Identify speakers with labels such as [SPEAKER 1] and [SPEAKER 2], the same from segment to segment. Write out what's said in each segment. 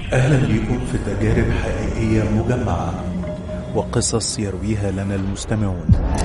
[SPEAKER 1] أهلا بكم في تجارب حقيقية مجمعة وقصص يرويها لنا المستمعون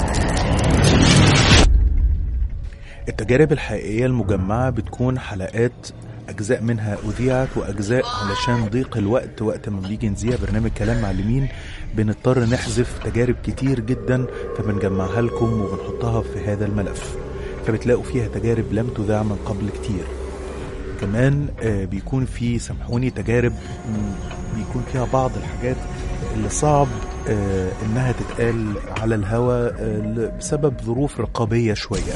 [SPEAKER 1] التجارب الحقيقية المجمعة بتكون حلقات أجزاء منها أذيعت وأجزاء علشان ضيق الوقت وقت ما بنيجي نذيع برنامج كلام معلمين بنضطر نحذف تجارب كتير جدا فبنجمعها لكم وبنحطها في هذا الملف فبتلاقوا فيها تجارب لم تذاع من قبل كتير كمان آه، بيكون في سامحوني تجارب مم، بيكون فيها بعض الحاجات اللي صعب آه، انها تتقال على الهوا آه، ل- بسبب ظروف رقابية شوية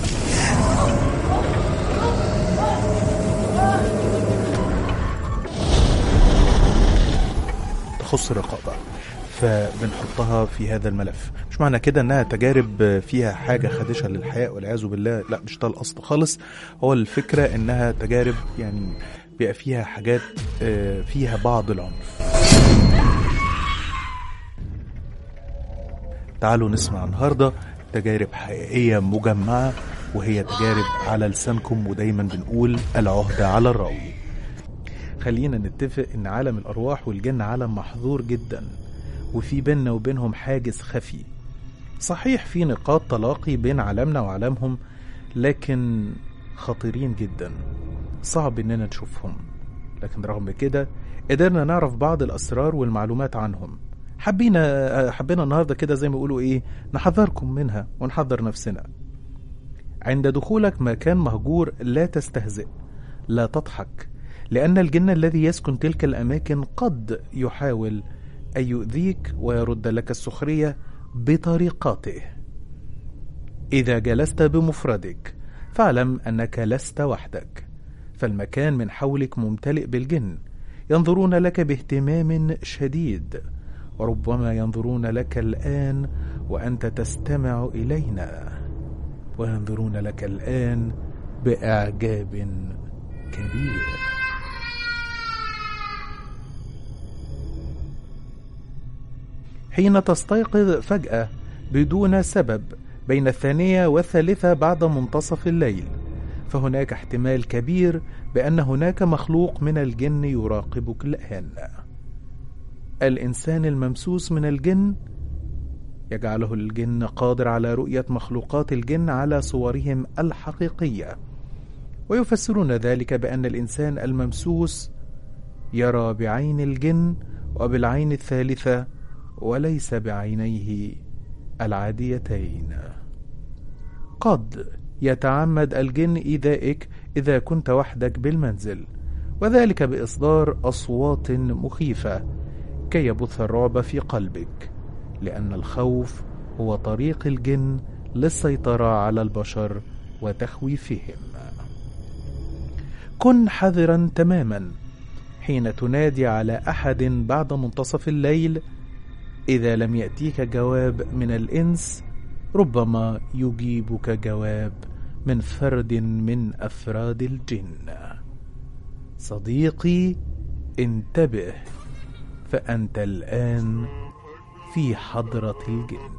[SPEAKER 1] تخص الرقابة فبنحطها في هذا الملف مش معنى كده انها تجارب فيها حاجة خادشة للحياة والعياذ بالله لا مش ده القصد خالص هو الفكرة انها تجارب يعني بيبقى فيها حاجات آه، فيها بعض العنف تعالوا نسمع النهاردة تجارب حقيقية مجمعة وهي تجارب على لسانكم ودايما بنقول العهدة على الراوي خلينا نتفق ان عالم الارواح والجن عالم محظور جدا وفي بيننا وبينهم حاجز خفي صحيح في نقاط تلاقي بين عالمنا وعالمهم لكن خطيرين جدا صعب اننا نشوفهم لكن رغم كده قدرنا نعرف بعض الاسرار والمعلومات عنهم حبينا حبينا النهارده كده زي ما بيقولوا ايه نحذركم منها ونحذر نفسنا عند دخولك مكان مهجور لا تستهزئ لا تضحك لأن الجن الذي يسكن تلك الأماكن قد يحاول أن يؤذيك ويرد لك السخرية بطريقته إذا جلست بمفردك فاعلم أنك لست وحدك فالمكان من حولك ممتلئ بالجن ينظرون لك باهتمام شديد وربما ينظرون لك الآن وأنت تستمع إلينا وينظرون لك الآن بإعجاب كبير حين تستيقظ فجأة بدون سبب بين الثانية والثالثة بعد منتصف الليل فهناك احتمال كبير بأن هناك مخلوق من الجن يراقبك الآن الإنسان الممسوس من الجن يجعله الجن قادر على رؤية مخلوقات الجن على صورهم الحقيقية ويفسرون ذلك بأن الإنسان الممسوس يرى بعين الجن وبالعين الثالثة وليس بعينيه العاديتين قد يتعمد الجن إيذائك إذا كنت وحدك بالمنزل وذلك بإصدار أصوات مخيفة كي يبث الرعب في قلبك لأن الخوف هو طريق الجن للسيطرة على البشر وتخويفهم كن حذرا تماما حين تنادي على أحد بعد منتصف الليل إذا لم يأتيك جواب من الإنس ربما يجيبك جواب من فرد من أفراد الجن صديقي انتبه فأنت الآن في حضرة الجن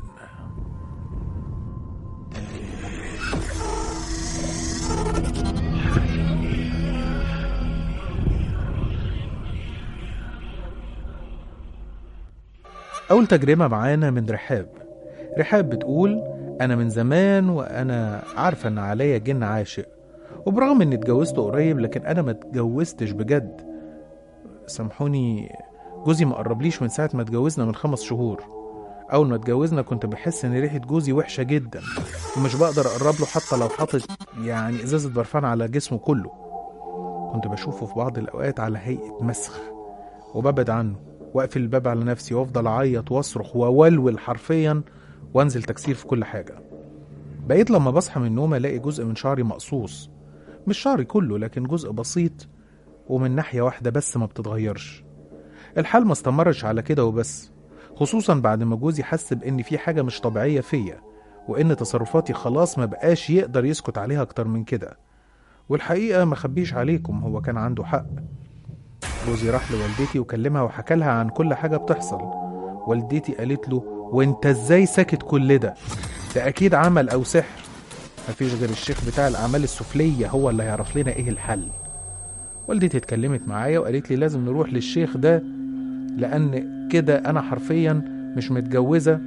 [SPEAKER 1] أول تجربة معانا من رحاب رحاب بتقول أنا من زمان وأنا عارفة إن عليا جن عاشق وبرغم إني اتجوزت قريب لكن أنا ما اتجوزتش بجد سامحوني جوزي ما قربليش من ساعة ما اتجوزنا من خمس شهور أول ما اتجوزنا كنت بحس إن ريحة جوزي وحشة جدا ومش بقدر أقرب له حتى لو حاطط يعني إزازة برفان على جسمه كله كنت بشوفه في بعض الأوقات على هيئة مسخ وببعد عنه واقفل الباب على نفسي وافضل اعيط واصرخ واولول حرفيا وانزل تكسير في كل حاجه بقيت لما بصحى من النوم الاقي جزء من شعري مقصوص مش شعري كله لكن جزء بسيط ومن ناحيه واحده بس ما بتتغيرش الحال ما استمرش على كده وبس خصوصا بعد ما جوزي حس بان في حاجه مش طبيعيه فيا وان تصرفاتي خلاص ما بقاش يقدر يسكت عليها اكتر من كده والحقيقه ما خبيش عليكم هو كان عنده حق جوزي راح لوالدتي وكلمها وحكى لها عن كل حاجة بتحصل والدتي قالت له وانت ازاي ساكت كل ده ده اكيد عمل او سحر مفيش غير الشيخ بتاع الاعمال السفلية هو اللي هيعرف لنا ايه الحل والدتي اتكلمت معايا وقالت لي لازم نروح للشيخ ده لأن كده أنا حرفيا مش متجوزة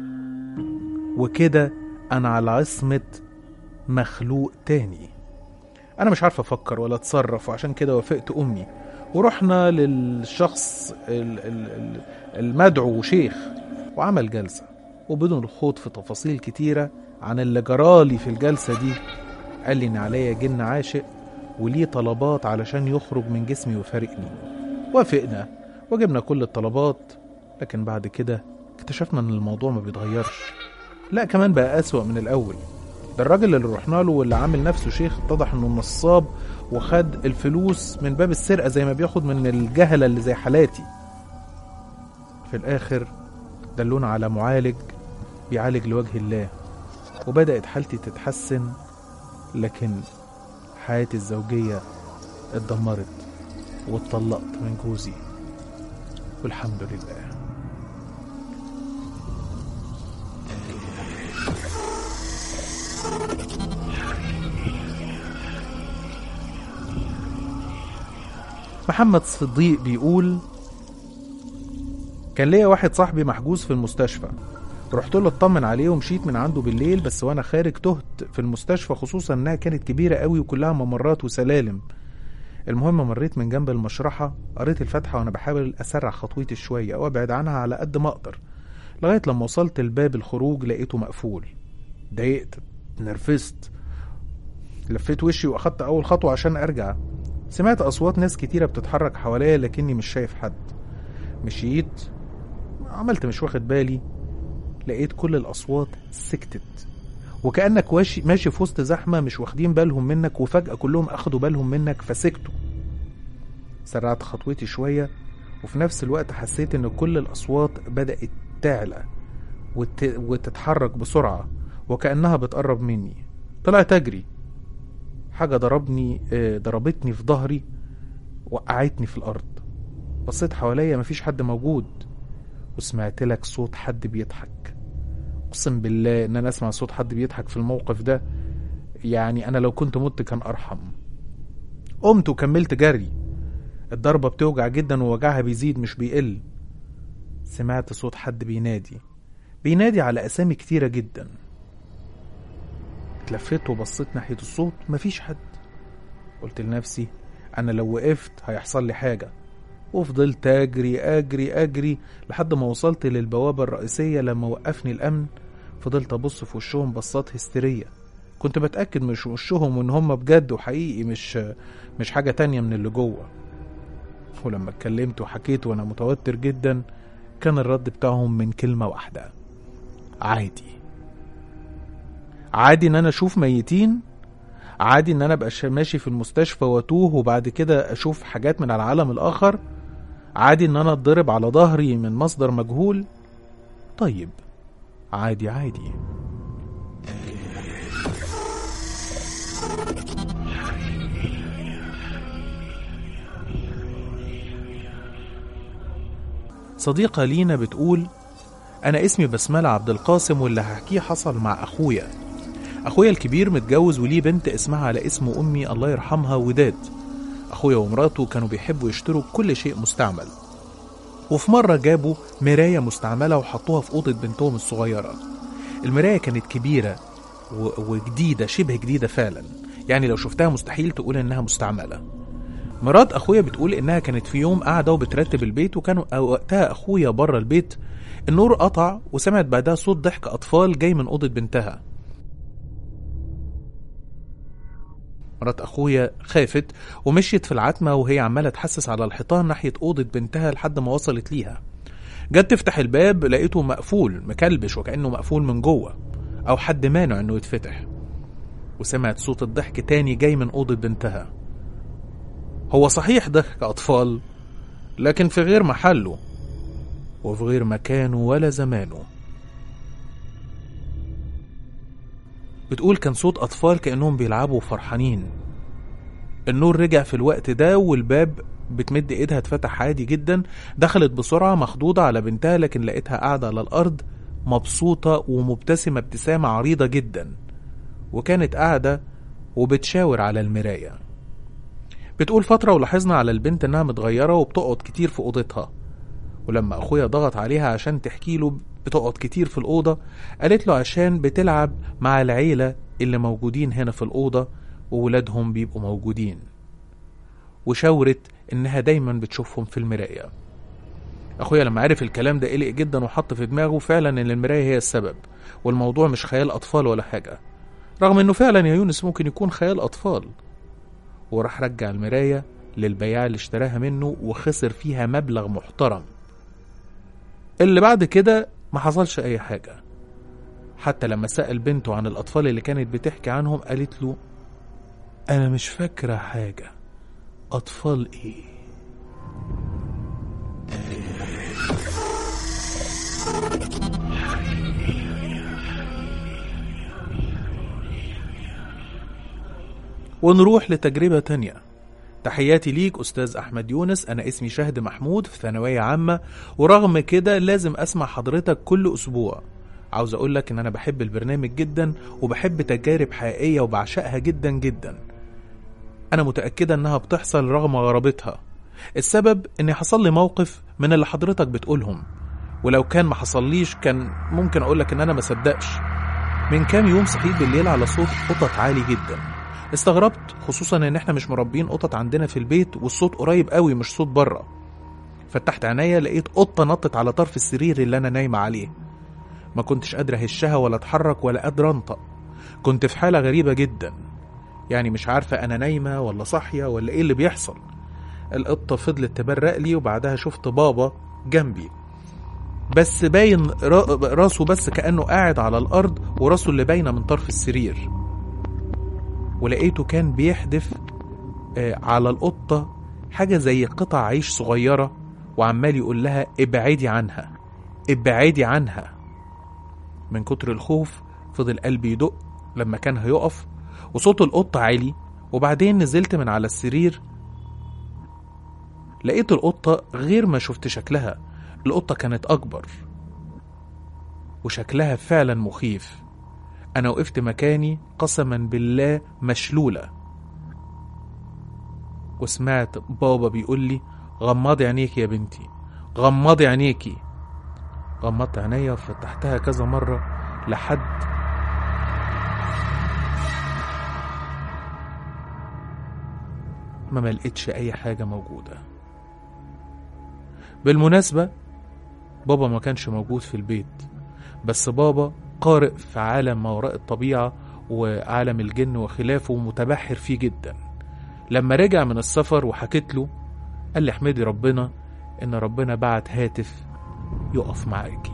[SPEAKER 1] وكده أنا على عصمة مخلوق تاني أنا مش عارفة أفكر ولا أتصرف وعشان كده وافقت أمي ورحنا للشخص ال- ال- ال- المدعو شيخ وعمل جلسة وبدون الخوض في تفاصيل كتيرة عن اللي جرالي في الجلسة دي قال لي إن عليا جن عاشق وليه طلبات علشان يخرج من جسمي ويفارقني وافقنا وجبنا كل الطلبات لكن بعد كده اكتشفنا ان الموضوع ما بيتغيرش لا كمان بقى أسوأ من الأول ده الراجل اللي رحنا له واللي عامل نفسه شيخ اتضح انه نصاب وخد الفلوس من باب السرقة زي ما بياخد من الجهلة اللي زي حالاتي في الآخر دلونا على معالج بيعالج لوجه الله وبدأت حالتي تتحسن لكن حياتي الزوجية اتدمرت واتطلقت من جوزي والحمد لله محمد صديق بيقول كان ليا واحد صاحبي محجوز في المستشفى رحت له اطمن عليه ومشيت من عنده بالليل بس وانا خارج تهت في المستشفى خصوصا انها كانت كبيره قوي وكلها ممرات وسلالم المهم مريت من جنب المشرحه قريت الفاتحه وانا بحاول اسرع خطوتي شويه وابعد عنها على قد ما اقدر لغايه لما وصلت لباب الخروج لقيته مقفول ضايقت نرفزت لفيت وشي واخدت اول خطوه عشان ارجع سمعت اصوات ناس كتيره بتتحرك حواليا لكني مش شايف حد مشيت عملت مش واخد بالي لقيت كل الأصوات سكتت وكأنك واشي ماشي في وسط زحمة مش واخدين بالهم منك وفجأة كلهم أخدوا بالهم منك فسكتوا سرعت خطوتي شوية وفي نفس الوقت حسيت إن كل الأصوات بدأت تعلى وت... وتتحرك بسرعة وكأنها بتقرب مني طلعت أجري حاجة ضربني آه، ضربتني في ظهري وقعتني في الأرض بصيت حواليا مفيش حد موجود وسمعت لك صوت حد بيضحك اقسم بالله ان انا اسمع صوت حد بيضحك في الموقف ده يعني انا لو كنت مت كان ارحم قمت وكملت جري الضربة بتوجع جدا ووجعها بيزيد مش بيقل سمعت صوت حد بينادي بينادي على اسامي كتيرة جدا اتلفت وبصيت ناحية الصوت مفيش حد قلت لنفسي انا لو وقفت هيحصل لي حاجة وفضلت اجري اجري اجري لحد ما وصلت للبوابة الرئيسية لما وقفني الامن فضلت ابص في وشهم بصات هستيرية كنت بتأكد مش وشهم ان هم بجد وحقيقي مش مش حاجة تانية من اللي جوه ولما اتكلمت وحكيت وانا متوتر جدا كان الرد بتاعهم من كلمة واحدة عادي عادي ان انا اشوف ميتين عادي ان انا ابقى شا- ماشي في المستشفى واتوه وبعد كده اشوف حاجات من العالم الاخر عادي ان انا اتضرب على ظهري من مصدر مجهول طيب عادي عادي صديقة لينا بتقول أنا اسمي بسملة عبد القاسم واللي هحكيه حصل مع أخويا أخويا الكبير متجوز وليه بنت اسمها على اسم أمي الله يرحمها وداد أخويا ومراته كانوا بيحبوا يشتروا كل شيء مستعمل وفي مرة جابوا مراية مستعملة وحطوها في أوضة بنتهم الصغيرة المراية كانت كبيرة و- وجديدة شبه جديدة فعلا يعني لو شفتها مستحيل تقول إنها مستعملة مرات أخويا بتقول إنها كانت في يوم قاعدة وبترتب البيت وكانوا وقتها أخويا بره البيت النور قطع وسمعت بعدها صوت ضحك أطفال جاي من أوضة بنتها مرات أخويا خافت ومشيت في العتمة وهي عمالة تحسس على الحيطان ناحية أوضة بنتها لحد ما وصلت ليها جت تفتح الباب لقيته مقفول مكلبش وكأنه مقفول من جوه أو حد مانع إنه يتفتح وسمعت صوت الضحك تاني جاي من أوضة بنتها هو صحيح ضحك أطفال لكن في غير محله وفي غير مكانه ولا زمانه بتقول كان صوت أطفال كأنهم بيلعبوا وفرحانين النور رجع في الوقت ده والباب بتمد ايدها اتفتح عادي جدا دخلت بسرعة مخضوضة على بنتها لكن لقيتها قاعدة على الأرض مبسوطة ومبتسمة ابتسامة عريضة جدا وكانت قاعدة وبتشاور على المراية بتقول فترة ولاحظنا على البنت إنها متغيرة وبتقعد كتير في أوضتها ولما أخويا ضغط عليها عشان تحكي له بتقعد كتير في الأوضة قالت له عشان بتلعب مع العيلة اللي موجودين هنا في الأوضة وولادهم بيبقوا موجودين وشاورت إنها دايما بتشوفهم في المراية أخويا لما عرف الكلام ده قلق جدا وحط في دماغه فعلا إن المراية هي السبب والموضوع مش خيال أطفال ولا حاجة رغم إنه فعلا يا يونس ممكن يكون خيال أطفال وراح رجع المراية للبياع اللي اشتراها منه وخسر فيها مبلغ محترم اللي بعد كده ما حصلش أي حاجة حتى لما سأل بنته عن الأطفال اللي كانت بتحكي عنهم قالت له أنا مش فاكرة حاجة أطفال إيه ونروح لتجربة تانية تحياتي ليك أستاذ أحمد يونس أنا اسمي شهد محمود في ثانوية عامة ورغم كده لازم أسمع حضرتك كل أسبوع عاوز أقول لك إن أنا بحب البرنامج جدا وبحب تجارب حقيقية وبعشقها جدا جدا أنا متأكدة إنها بتحصل رغم غرابتها السبب إن حصل لي موقف من اللي حضرتك بتقولهم ولو كان ما حصليش كان ممكن أقول لك إن أنا ما صدقش من كام يوم صحيت بالليل على صوت قطط عالي جدا استغربت خصوصا ان احنا مش مربين قطط عندنا في البيت والصوت قريب قوي مش صوت بره فتحت عينيا لقيت قطه نطت على طرف السرير اللي انا نايمه عليه ما كنتش قادره اهشها ولا اتحرك ولا قادره انطق كنت في حاله غريبه جدا يعني مش عارفه انا نايمه ولا صاحيه ولا ايه اللي بيحصل القطه فضلت تبرق لي وبعدها شفت بابا جنبي بس باين را- راسه بس كانه قاعد على الارض وراسه اللي باينه من طرف السرير ولقيته كان بيحدف آه، على القطة حاجة زي قطع عيش صغيرة وعمال يقول لها ابعدي عنها ابعدي عنها من كتر الخوف فضل قلبي يدق لما كان هيقف وصوت القطة عالي وبعدين نزلت من على السرير لقيت القطة غير ما شفت شكلها القطة كانت أكبر وشكلها فعلا مخيف أنا وقفت مكاني قسما بالله مشلولة وسمعت بابا بيقول لي غمضي عينيكي يا بنتي غمضي عينيكي غمضت عينيا وفتحتها كذا مرة لحد ما ملقتش أي حاجة موجودة بالمناسبة بابا ما كانش موجود في البيت بس بابا قارئ في عالم ما وراء الطبيعة وعالم الجن وخلافه ومتبحر فيه جدا لما رجع من السفر وحكيت له قال لي احمدي ربنا ان ربنا بعت هاتف يقف معاكي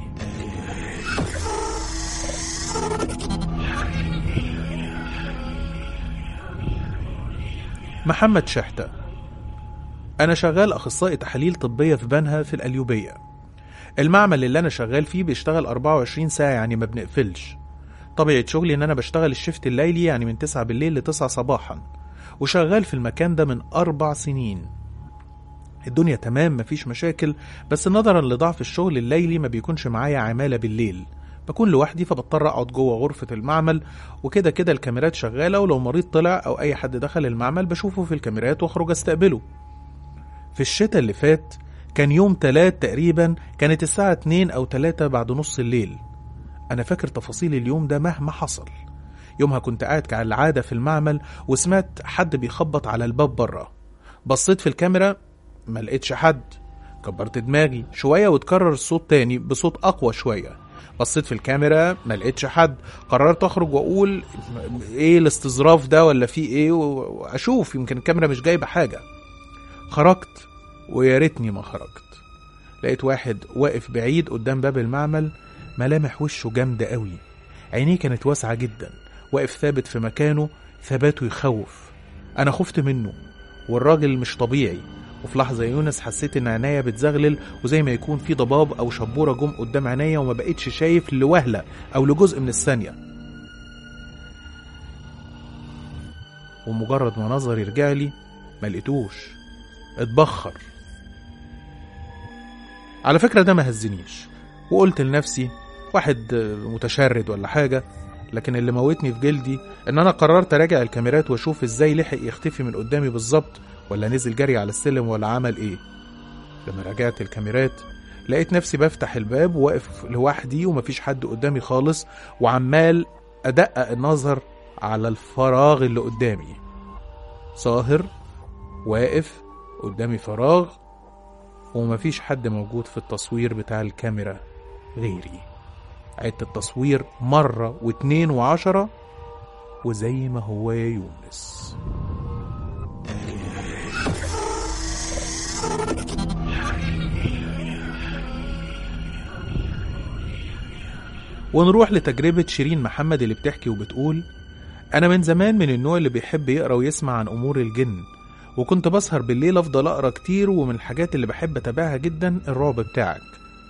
[SPEAKER 1] محمد شحتة أنا شغال أخصائي تحاليل طبية في بنها في القليوبية المعمل اللي أنا شغال فيه بيشتغل 24 ساعة يعني ما بنقفلش طبيعة شغلي إن أنا بشتغل الشفت الليلي يعني من 9 بالليل ل 9 صباحا وشغال في المكان ده من أربع سنين الدنيا تمام مفيش مشاكل بس نظرا لضعف الشغل الليلي ما بيكونش معايا عمالة بالليل بكون لوحدي فبضطر اقعد جوه غرفة المعمل وكده كده الكاميرات شغالة ولو مريض طلع او اي حد دخل المعمل بشوفه في الكاميرات واخرج استقبله في الشتاء اللي فات كان يوم تلات تقريبا كانت الساعة اتنين او تلاتة بعد نص الليل انا فاكر تفاصيل اليوم ده مهما حصل يومها كنت قاعد كالعادة في المعمل وسمعت حد بيخبط على الباب بره بصيت في الكاميرا ما لقيتش حد كبرت دماغي شوية وتكرر الصوت تاني بصوت أقوى شوية بصيت في الكاميرا ما لقيتش حد قررت أخرج وأقول إيه الاستظراف ده ولا في إيه وأشوف يمكن الكاميرا مش جايبة حاجة خرجت ويا ريتني ما خرجت لقيت واحد واقف بعيد قدام باب المعمل ملامح وشه جامدة قوي عينيه كانت واسعة جدا واقف ثابت في مكانه ثباته يخوف أنا خفت منه والراجل مش طبيعي وفي لحظة يا يونس حسيت إن عينيا بتزغلل وزي ما يكون في ضباب أو شبورة جم قدام عينيا وما بقتش شايف لوهلة أو لجزء من الثانية ومجرد ما نظري رجع لي ما لقيتوش اتبخر على فكرة ده ما هزنيش وقلت لنفسي واحد متشرد ولا حاجة لكن اللي موتني في جلدي ان انا قررت اراجع الكاميرات واشوف ازاي لحق يختفي من قدامي بالظبط ولا نزل جري على السلم ولا عمل ايه لما رجعت الكاميرات لقيت نفسي بفتح الباب وواقف لوحدي ومفيش حد قدامي خالص وعمال أدقق النظر على الفراغ اللي قدامي صاهر واقف قدامي فراغ ومفيش حد موجود في التصوير بتاع الكاميرا غيري عدت التصوير مرة واتنين وعشرة وزي ما هو يا يونس ونروح لتجربة شيرين محمد اللي بتحكي وبتقول أنا من زمان من النوع اللي بيحب يقرأ ويسمع عن أمور الجن وكنت بسهر بالليل أفضل أقرأ كتير ومن الحاجات اللي بحب أتابعها جدا الرعب بتاعك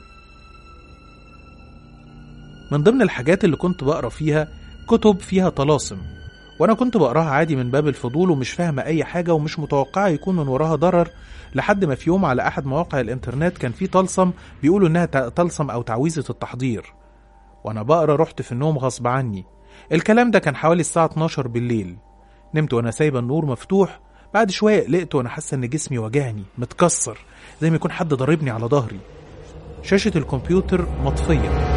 [SPEAKER 1] من ضمن الحاجات اللي كنت بقرأ فيها كتب فيها طلاسم وأنا كنت بقراها عادي من باب الفضول ومش فاهمة أي حاجة ومش متوقعة يكون من وراها ضرر لحد ما في يوم على أحد مواقع الإنترنت كان في طلسم بيقولوا إنها طلسم أو تعويذة التحضير وأنا بقرا رحت في النوم غصب عني الكلام ده كان حوالي الساعة 12 بالليل نمت وأنا سايبة النور مفتوح بعد شوية قلقت وأنا حاسة إن جسمي وجعني متكسر زي ما يكون حد ضربني على ظهري شاشة الكمبيوتر مطفية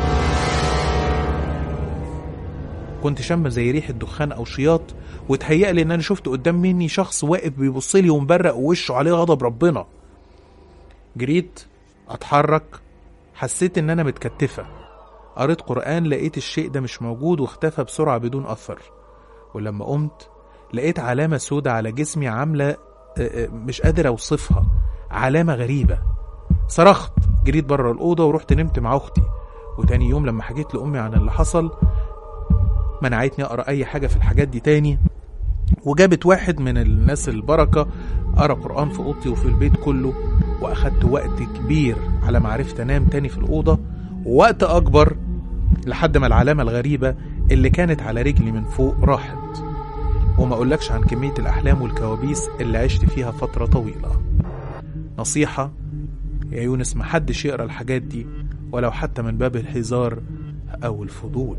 [SPEAKER 1] كنت شامة زي ريحة دخان أو شياط وتهيألي إن أنا شفت قدام مني شخص واقف بيبصلي ومبرق ووشه عليه غضب ربنا جريت أتحرك حسيت إن أنا متكتفة قريت قرآن لقيت الشيء ده مش موجود واختفى بسرعة بدون أثر ولما قمت لقيت علامة سودة على جسمي عاملة مش قادر أوصفها علامة غريبة صرخت جريت بره الأوضة ورحت نمت مع أختي وتاني يوم لما حكيت لأمي عن اللي حصل منعتني أقرأ أي حاجة في الحاجات دي تاني وجابت واحد من الناس البركة قرأ قرآن في أوضتي وفي البيت كله وأخدت وقت كبير على ما عرفت أنام تاني في الأوضة ووقت أكبر لحد ما العلامة الغريبة اللي كانت على رجلي من فوق راحت وما أقولكش عن كمية الأحلام والكوابيس اللي عشت فيها فترة طويلة نصيحة يا يونس محدش يقرأ الحاجات دي ولو حتى من باب الهزار أو الفضول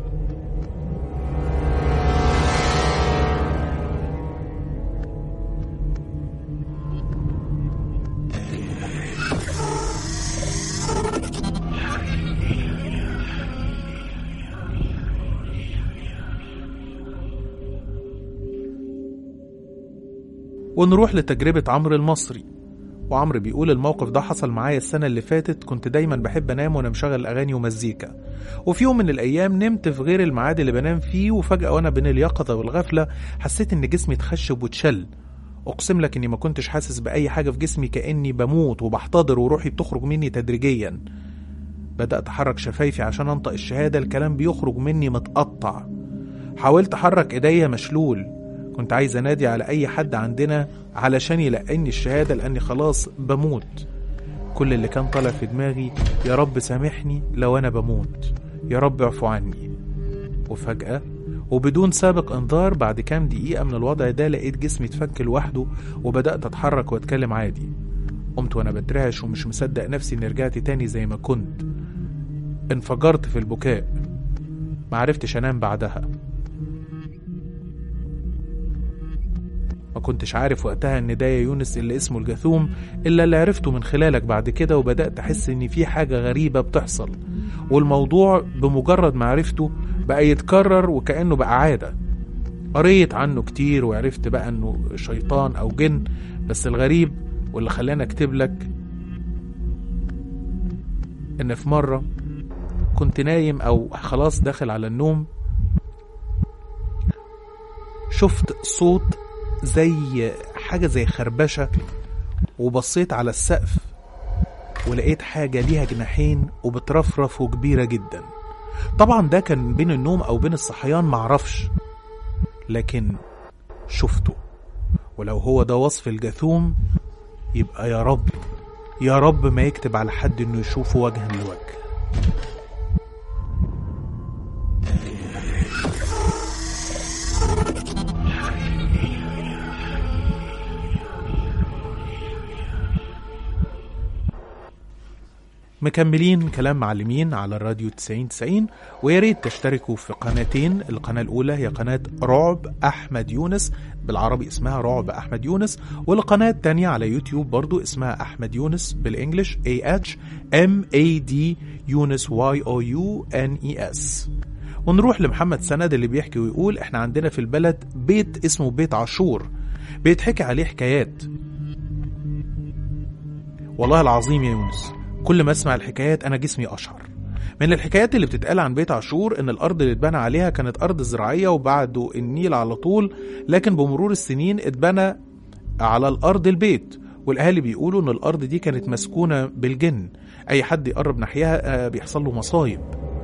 [SPEAKER 1] ونروح لتجربة عمرو المصري وعمرو بيقول الموقف ده حصل معايا السنة اللي فاتت كنت دايما بحب انام وانا مشغل اغاني ومزيكا وفي يوم من الايام نمت في غير الميعاد اللي بنام فيه وفجأة وانا بين اليقظة والغفلة حسيت ان جسمي اتخشب واتشل اقسم لك اني ما كنتش حاسس باي حاجة في جسمي كاني بموت وبحتضر وروحي بتخرج مني تدريجيا بدأت أحرك شفايفي عشان أنطق الشهادة الكلام بيخرج مني متقطع حاولت أحرك إيديا مشلول كنت عايز انادي على اي حد عندنا علشان يلقني الشهاده لاني خلاص بموت كل اللي كان طالع في دماغي يا رب سامحني لو انا بموت يا رب اعفو عني وفجاه وبدون سابق انذار بعد كام دقيقه من الوضع ده لقيت جسمي اتفك لوحده وبدات اتحرك واتكلم عادي قمت وانا بترعش ومش مصدق نفسي اني رجعت تاني زي ما كنت انفجرت في البكاء معرفتش انام بعدها ما كنتش عارف وقتها ان ده يا يونس اللي اسمه الجاثوم الا اللي عرفته من خلالك بعد كده وبدات احس ان في حاجه غريبه بتحصل والموضوع بمجرد ما عرفته بقى يتكرر وكانه بقى عاده قريت عنه كتير وعرفت بقى انه شيطان او جن بس الغريب واللي خلاني اكتب لك ان في مره كنت نايم او خلاص داخل على النوم شفت صوت زي حاجة زي خربشة وبصيت على السقف ولقيت حاجة ليها جناحين وبترفرف وكبيرة جدا طبعا ده كان بين النوم أو بين الصحيان معرفش لكن شفته ولو هو ده وصف الجاثوم يبقى يا رب يا رب ما يكتب على حد انه يشوفه وجها لوجه مكملين كلام معلمين على الراديو 90 90 ويا ريت تشتركوا في قناتين القناة الأولى هي قناة رعب أحمد يونس بالعربي اسمها رعب أحمد يونس والقناة التانية على يوتيوب برضو اسمها أحمد يونس بالإنجلش A H M A D يونس Y O U N E S ونروح لمحمد سند اللي بيحكي ويقول احنا عندنا في البلد بيت اسمه بيت عاشور بيتحكي عليه حكايات والله العظيم يا يونس كل ما اسمع الحكايات انا جسمي اشعر من الحكايات اللي بتتقال عن بيت عاشور ان الارض اللي اتبنى عليها كانت ارض زراعيه وبعده النيل على طول لكن بمرور السنين اتبنى على الارض البيت والاهالي بيقولوا ان الارض دي كانت مسكونه بالجن اي حد يقرب ناحيها آه، بيحصل له مصايب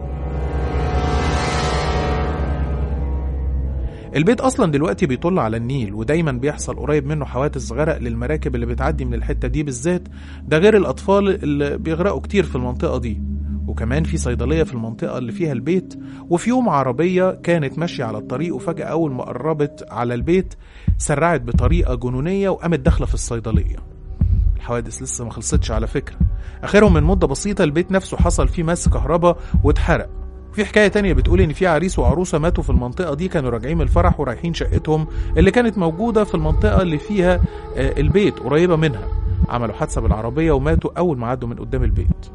[SPEAKER 1] البيت اصلا دلوقتي بيطل على النيل ودايما بيحصل قريب منه حوادث غرق للمراكب اللي بتعدي من الحته دي بالذات ده غير الاطفال اللي بيغرقوا كتير في المنطقه دي وكمان في صيدليه في المنطقه اللي فيها البيت وفي يوم عربيه كانت ماشيه على الطريق وفجاه اول ما قربت على البيت سرعت بطريقه جنونيه وقامت داخله في الصيدليه الحوادث لسه ما خلصتش على فكره اخرهم من مده بسيطه البيت نفسه حصل فيه مس كهرباء واتحرق في حكايه تانية بتقول ان في عريس وعروسه ماتوا في المنطقه دي كانوا راجعين من الفرح ورايحين شقتهم اللي كانت موجوده في المنطقه اللي فيها آه، البيت قريبه منها عملوا حادثه بالعربيه وماتوا اول ما عدوا من قدام البيت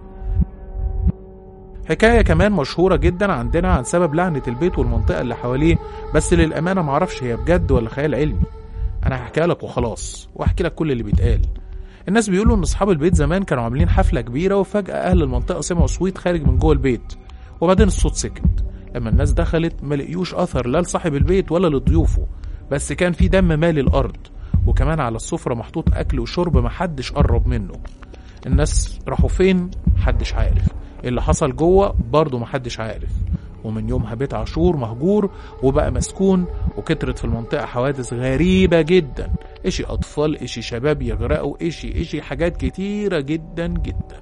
[SPEAKER 1] حكايه كمان مشهوره جدا عندنا عن سبب لعنه البيت والمنطقه اللي حواليه بس للامانه معرفش هي بجد ولا خيال علمي انا هحكيها لك وخلاص واحكي لك كل اللي بيتقال الناس بيقولوا ان اصحاب البيت زمان كانوا عاملين حفله كبيره وفجاه اهل المنطقه سمعوا صويت خارج من جوه البيت وبعدين الصوت سكت لما الناس دخلت ما لقيوش اثر لا لصاحب البيت ولا لضيوفه بس كان في دم مالي الارض وكمان على السفره محطوط اكل وشرب محدش قرب منه الناس راحوا فين محدش عارف اللي حصل جوه برضه محدش عارف ومن يومها بيت عاشور مهجور وبقى مسكون وكترت في المنطقة حوادث غريبة جدا اشي أطفال اشي شباب يغرقوا اشي اشي حاجات كتيرة جدا جدا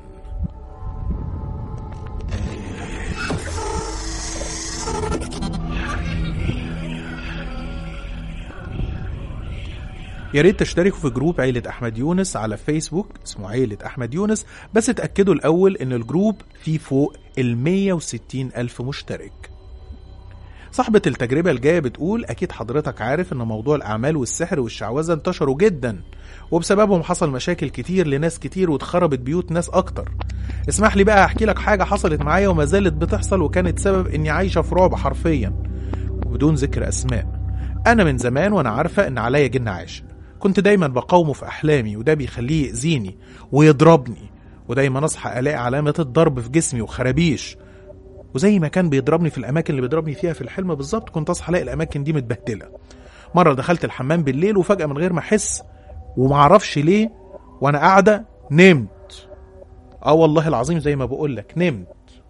[SPEAKER 1] يا ريت تشتركوا في جروب عيلة أحمد يونس على فيسبوك اسمه عيلة أحمد يونس بس اتأكدوا الأول إن الجروب فيه فوق ال 160 ألف مشترك صاحبة التجربة الجاية بتقول أكيد حضرتك عارف إن موضوع الأعمال والسحر والشعوذة انتشروا جدا وبسببهم حصل مشاكل كتير لناس كتير واتخربت بيوت ناس أكتر اسمح لي بقى أحكي لك حاجة حصلت معايا وما زالت بتحصل وكانت سبب إني عايشة في رعب حرفيا وبدون ذكر أسماء أنا من زمان وأنا عارفة إن عليا جن عاشق كنت دايما بقاومه في أحلامي وده بيخليه يأذيني ويضربني ودايما أصحى ألاقي علامات الضرب في جسمي وخرابيش وزي ما كان بيضربني في الأماكن اللي بيضربني فيها في الحلم بالظبط كنت أصحى ألاقي الأماكن دي متبهدلة مرة دخلت الحمام بالليل وفجأة من غير ما أحس ومعرفش ليه وأنا قاعدة نمت اه والله العظيم زي ما بقول لك نمت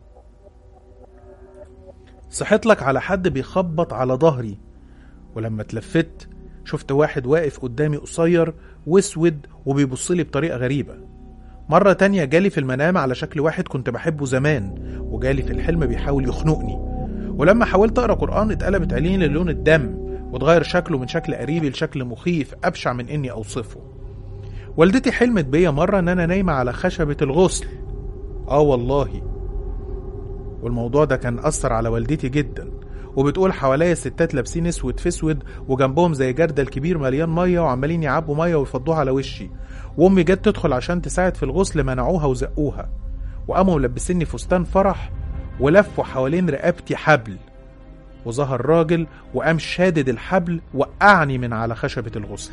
[SPEAKER 1] صحيت لك على حد بيخبط على ظهري ولما اتلفت شفت واحد واقف قدامي قصير واسود وبيبصلي بطريقة غريبة مرة تانية جالي في المنام على شكل واحد كنت بحبه زمان وجالي في الحلم بيحاول يخنقني ولما حاولت اقرا قرآن اتقلبت عينيه للون الدم واتغير شكله من شكل قريبي لشكل مخيف ابشع من اني اوصفه والدتي حلمت بيا مرة ان انا نايمة على خشبة الغسل اه والله والموضوع ده كان أثر على والدتي جدا وبتقول حواليا الستات لابسين اسود في اسود وجنبهم زي جردل كبير مليان ميه وعمالين يعبوا ميه ويفضوها على وشي وامي جت تدخل عشان تساعد في الغسل منعوها وزقوها وقاموا ملبسيني فستان فرح ولفوا حوالين رقبتي حبل وظهر راجل وقام شادد الحبل وقعني من على خشبة الغسل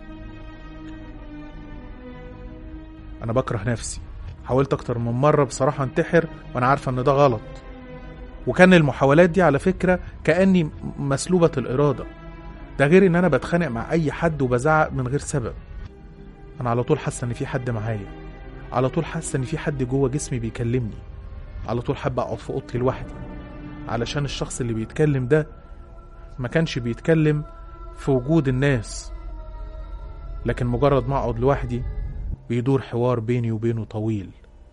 [SPEAKER 1] أنا بكره نفسي حاولت أكتر من مرة بصراحة انتحر وأنا عارفة إن ده غلط وكان المحاولات دي على فكرة كأني مسلوبة الإرادة ده غير إن أنا بتخانق مع أي حد وبزعق من غير سبب أنا على طول حاسة إن في حد معايا على طول حاسة إن في حد جوه جسمي بيكلمني على طول حابة أقعد في أوضتي لوحدي علشان الشخص اللي بيتكلم ده ما كانش بيتكلم في وجود الناس لكن مجرد ما أقعد لوحدي بيدور حوار بيني وبينه طويل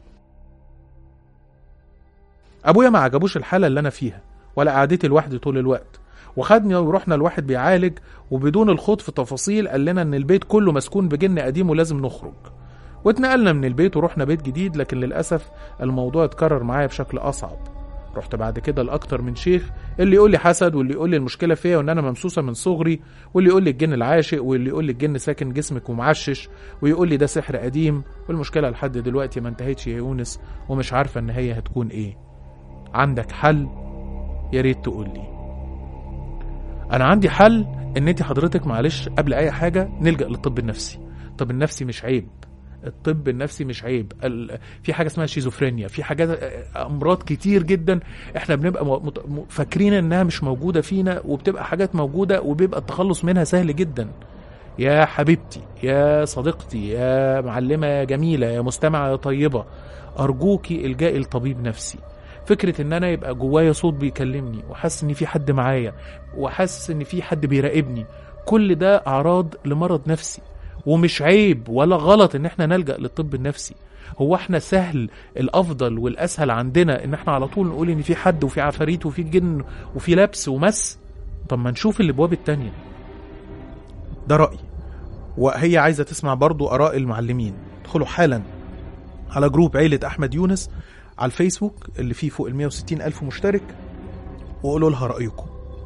[SPEAKER 1] ابويا ما عجبوش الحاله اللي انا فيها ولا قعدتي لوحدي طول الوقت وخدني ورحنا لواحد بيعالج وبدون الخوض في تفاصيل قال لنا ان البيت كله مسكون بجن قديم ولازم نخرج واتنقلنا من البيت ورحنا بيت جديد لكن للأسف الموضوع اتكرر معايا بشكل أصعب رحت بعد كده لأكتر من شيخ اللي يقول لي حسد واللي يقول لي المشكلة فيا وإن أنا ممسوسة من صغري واللي يقول لي الجن العاشق واللي يقول لي الجن ساكن جسمك ومعشش ويقول لي ده سحر قديم والمشكلة لحد دلوقتي ما انتهتش يا يونس ومش عارفة إن هي هتكون إيه عندك حل يا ريت تقول لي أنا عندي حل إن أنت حضرتك معلش قبل أي حاجة نلجأ للطب النفسي الطب النفسي مش عيب الطب النفسي مش عيب ال... في حاجه اسمها شيزوفرينيا في حاجات امراض كتير جدا احنا بنبقى م... م... فاكرين انها مش موجوده فينا وبتبقى حاجات موجوده وبيبقى التخلص منها سهل جدا يا حبيبتي يا صديقتي يا معلمه جميله يا مستمعه طيبه ارجوكي الجائي لطبيب نفسي فكره ان انا يبقى جوايا صوت بيكلمني وحاسس ان في حد معايا وحاسس ان في حد بيراقبني كل ده اعراض لمرض نفسي ومش عيب ولا غلط ان احنا نلجأ للطب النفسي هو احنا سهل الافضل والاسهل عندنا ان احنا على طول نقول ان في حد وفي عفاريت وفي جن وفي لبس ومس طب ما نشوف الابواب التانية ده رأيي وهي عايزة تسمع برضو آراء المعلمين ادخلوا حالا على جروب عيلة أحمد يونس على الفيسبوك اللي فيه فوق ال 160 ألف مشترك وقولوا لها رأيكم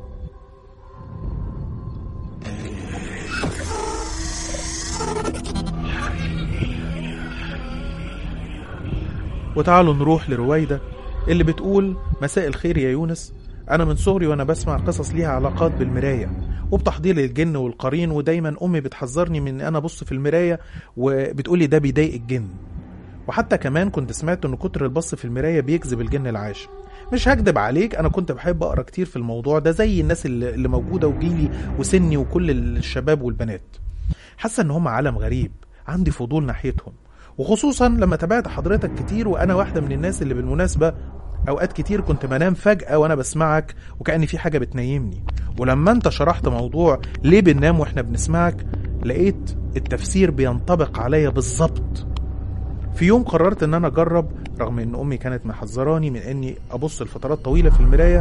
[SPEAKER 1] وتعالوا نروح لرويدة اللي بتقول مساء الخير يا يونس أنا من صغري وأنا بسمع قصص ليها علاقات بالمراية وبتحضير الجن والقرين ودايما أمي بتحذرني من أنا أبص في المراية وبتقولي ده بيضايق الجن وحتى كمان كنت سمعت إن كتر البص في المراية بيجذب الجن العاشق مش هكدب عليك انا كنت بحب اقرا كتير في الموضوع ده زي الناس اللي اللي موجوده وجيلي وسني وكل الشباب والبنات حاسه ان هم عالم غريب عندي فضول ناحيتهم وخصوصا لما تابعت حضرتك كتير وانا واحده من الناس اللي بالمناسبه اوقات كتير كنت بنام فجاه وانا بسمعك وكأن في حاجه بتنيمني ولما انت شرحت موضوع ليه بننام واحنا بنسمعك لقيت التفسير بينطبق عليا بالظبط في يوم قررت ان انا اجرب رغم ان امي كانت محذراني من اني ابص لفترات طويله في المرايه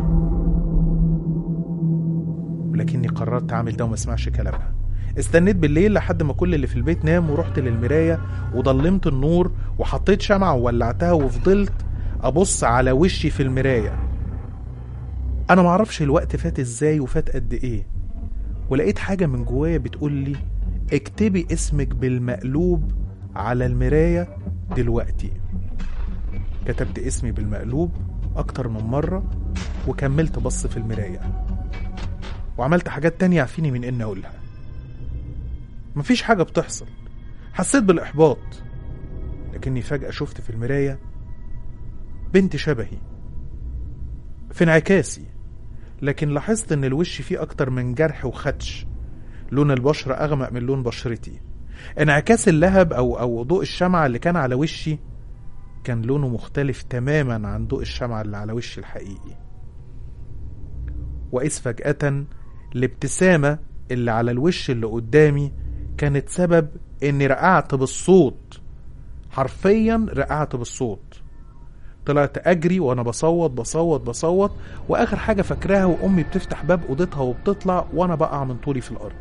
[SPEAKER 1] ولكني قررت اعمل ده وما اسمعش كلامها استنيت بالليل لحد ما كل اللي في البيت نام ورحت للمرايه وضلمت النور وحطيت شمعه وولعتها وفضلت ابص على وشي في المرايه انا معرفش الوقت فات ازاي وفات قد ايه ولقيت حاجه من جوايا بتقول لي اكتبي اسمك بالمقلوب على المرايه دلوقتي كتبت اسمي بالمقلوب اكتر من مره وكملت بص في المرايه وعملت حاجات تانية يعفيني من اني اقولها مفيش حاجة بتحصل حسيت بالإحباط لكني فجأة شفت في المراية بنت شبهي في انعكاسي لكن لاحظت ان الوش فيه اكتر من جرح وخدش لون البشرة اغمق من لون بشرتي انعكاس اللهب او او ضوء الشمعة اللي كان على وشي كان لونه مختلف تماما عن ضوء الشمعة اللي على وشي الحقيقي وإذ فجأة الابتسامة اللي على الوش اللي قدامي كانت سبب اني رقعت بالصوت حرفيا رقعت بالصوت طلعت اجري وانا بصوت بصوت بصوت واخر حاجه فاكراها وامي بتفتح باب اوضتها وبتطلع وانا بقع من طولي في الارض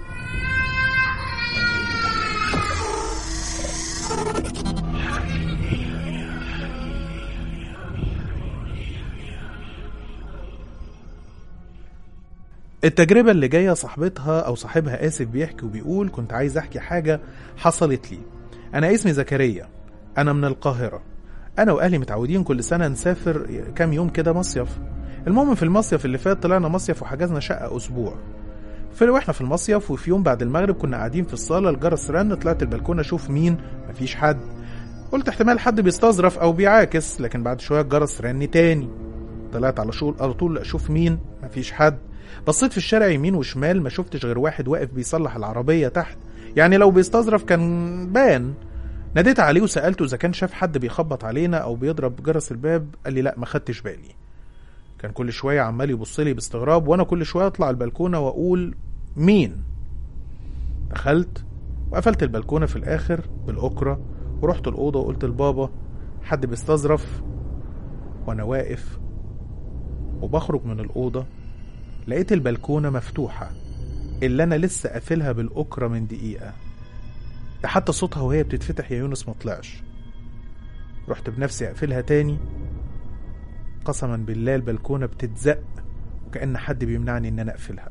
[SPEAKER 1] التجربة اللي جاية صاحبتها أو صاحبها آسف بيحكي وبيقول كنت عايز أحكي حاجة حصلت لي أنا اسمي زكريا أنا من القاهرة أنا وأهلي متعودين كل سنة نسافر كام يوم كده مصيف المهم في المصيف اللي فات طلعنا مصيف وحجزنا شقة أسبوع في واحنا في المصيف وفي يوم بعد المغرب كنا قاعدين في الصالة الجرس رن طلعت البلكونة أشوف مين مفيش حد قلت احتمال حد بيستظرف أو بيعاكس لكن بعد شوية الجرس رن تاني طلعت على شغل على طول أشوف مين مفيش حد بصيت في الشارع يمين وشمال ما شفتش غير واحد واقف بيصلح العربية تحت يعني لو بيستظرف كان بان ناديت عليه وسألته إذا كان شاف حد بيخبط علينا أو بيضرب جرس الباب قال لي لا ما خدتش بالي كان كل شوية عمال يبص لي باستغراب وأنا كل شوية أطلع البلكونة وأقول مين دخلت وقفلت البلكونة في الآخر بالأكرة ورحت الأوضة وقلت لبابا حد بيستظرف وأنا واقف وبخرج من الأوضة لقيت البلكونة مفتوحة اللي أنا لسه قافلها بالأكرة من دقيقة ده حتى صوتها وهي بتتفتح يا يونس ما طلعش رحت بنفسي اقفلها تاني قسما بالله البلكونه بتتزق وكأن حد بيمنعني ان انا اقفلها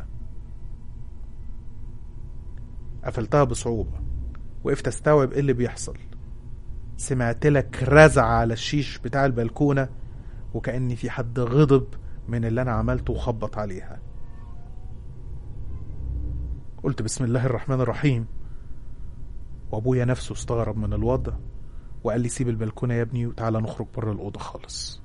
[SPEAKER 1] قفلتها بصعوبة وقفت استوعب ايه اللي بيحصل سمعت لك رزع على الشيش بتاع البلكونة وكأن في حد غضب من اللي انا عملته وخبط عليها قلت بسم الله الرحمن الرحيم وابويا نفسه استغرب من الوضع وقال لي سيب البلكونه يا ابني وتعالى نخرج بره الاوضه خالص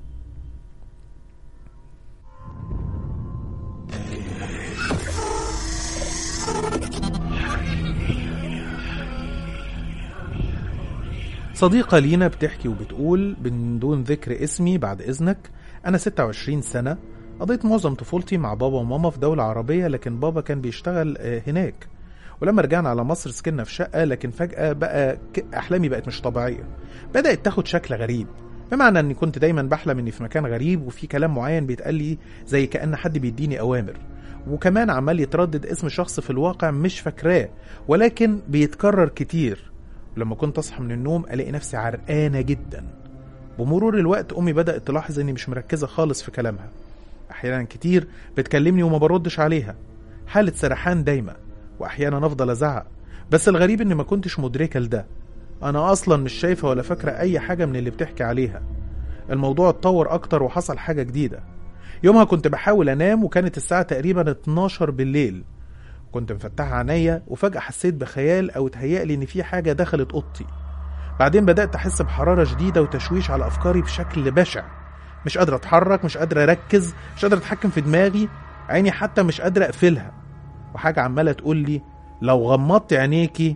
[SPEAKER 1] صديقة لينا بتحكي وبتقول من دون ذكر اسمي بعد إذنك أنا 26 سنة قضيت معظم طفولتي مع بابا وماما في دولة عربية لكن بابا كان بيشتغل آه، هناك ولما رجعنا على مصر سكننا في شقة لكن فجأة بقى ك- أحلامي بقت مش طبيعية بدأت تاخد شكل غريب بمعنى اني كنت دايما بحلم اني في مكان غريب وفي كلام معين بيتقال لي زي كأن حد بيديني أوامر وكمان عمال يتردد اسم شخص في الواقع مش فاكراه ولكن بيتكرر كتير ولما كنت اصحى من النوم الاقي نفسي عرقانه جدا بمرور الوقت امي بدات تلاحظ اني مش مركزه خالص في كلامها احيانا كتير بتكلمني وما بردش عليها حاله سرحان دايمه واحيانا افضل ازعق بس الغريب اني ما كنتش مدركه لده انا اصلا مش شايفه ولا فاكره اي حاجه من اللي بتحكي عليها الموضوع اتطور اكتر وحصل حاجه جديده يومها كنت بحاول انام وكانت الساعه تقريبا 12 بالليل كنت مفتحة عينيا وفجأة حسيت بخيال أو تهيألي إن في حاجة دخلت أوضتي بعدين بدأت أحس بحرارة شديدة وتشويش على أفكاري بشكل بشع مش قادر أتحرك مش قادر أركز مش قادر أتحكم في دماغي عيني حتى مش قادر أقفلها وحاجة عمالة تقول لي لو غمضت عينيكي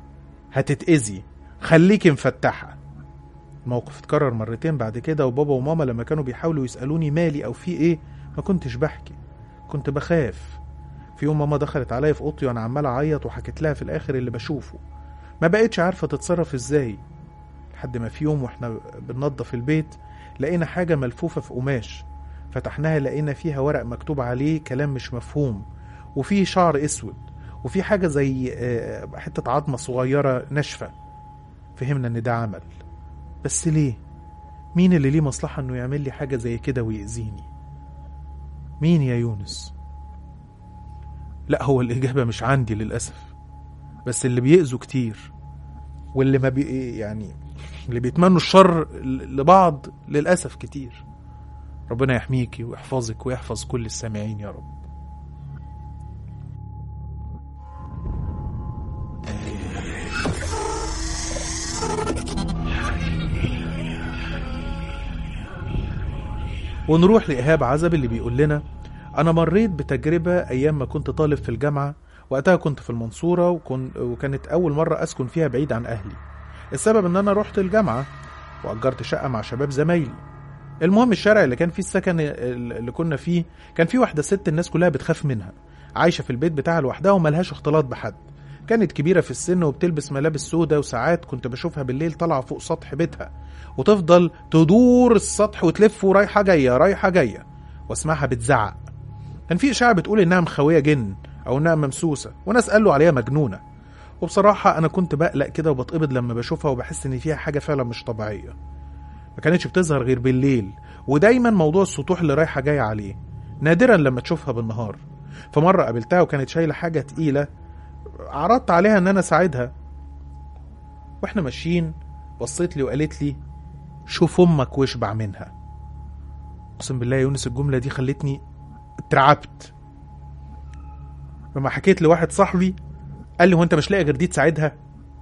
[SPEAKER 1] هتتأذي خليكي مفتحة الموقف اتكرر مرتين بعد كده وبابا وماما لما كانوا بيحاولوا يسألوني مالي أو في إيه ما كنتش بحكي كنت بخاف في يوم ماما دخلت عليا في اوضتي وانا عمال اعيط وحكيت لها في الاخر اللي بشوفه ما بقتش عارفه تتصرف ازاي لحد ما في يوم واحنا بننظف البيت لقينا حاجه ملفوفه في قماش فتحناها لقينا فيها ورق مكتوب عليه كلام مش مفهوم وفيه شعر اسود وفي حاجه زي آه، حته عظمه صغيره ناشفه فهمنا ان ده عمل بس ليه مين اللي ليه مصلحه انه يعمل لي حاجه زي كده ويأذيني مين يا يونس لا هو الإجابة مش عندي للأسف بس اللي بيأذوا كتير واللي ما بي يعني اللي بيتمنوا الشر ل- لبعض للأسف كتير ربنا يحميكي ويحفظك ويحفظ كل السامعين يا رب ونروح لإيهاب عزب اللي بيقول لنا أنا مريت بتجربة أيام ما كنت طالب في الجامعة وقتها كنت في المنصورة وكن وكانت أول مرة أسكن فيها بعيد عن أهلي السبب إن أنا رحت الجامعة وأجرت شقة مع شباب زمايلي المهم الشارع اللي كان فيه السكن اللي كنا فيه كان فيه واحدة ست الناس كلها بتخاف منها عايشة في البيت بتاعها لوحدها وملهاش اختلاط بحد كانت كبيرة في السن وبتلبس ملابس سودة وساعات كنت بشوفها بالليل طالعة فوق سطح بيتها وتفضل تدور السطح وتلف ورايحة جاية رايحة جاية واسمعها بتزعق كان في إشاعة بتقول إنها مخوية جن أو إنها ممسوسة وناس قالوا عليها مجنونة وبصراحة أنا كنت بقلق كده وبتقبض لما بشوفها وبحس إن فيها حاجة فعلا مش طبيعية ما كانتش بتظهر غير بالليل ودايما موضوع السطوح اللي رايحة جاية عليه نادرا لما تشوفها بالنهار فمرة قابلتها وكانت شايلة حاجة تقيلة عرضت عليها إن أنا أساعدها وإحنا ماشيين بصيت لي وقالت لي شوف أمك واشبع منها أقسم بالله يا يونس الجملة دي خلتني اترعبت لما حكيت لواحد صاحبي قال لي هو انت مش لاقي غير دي تساعدها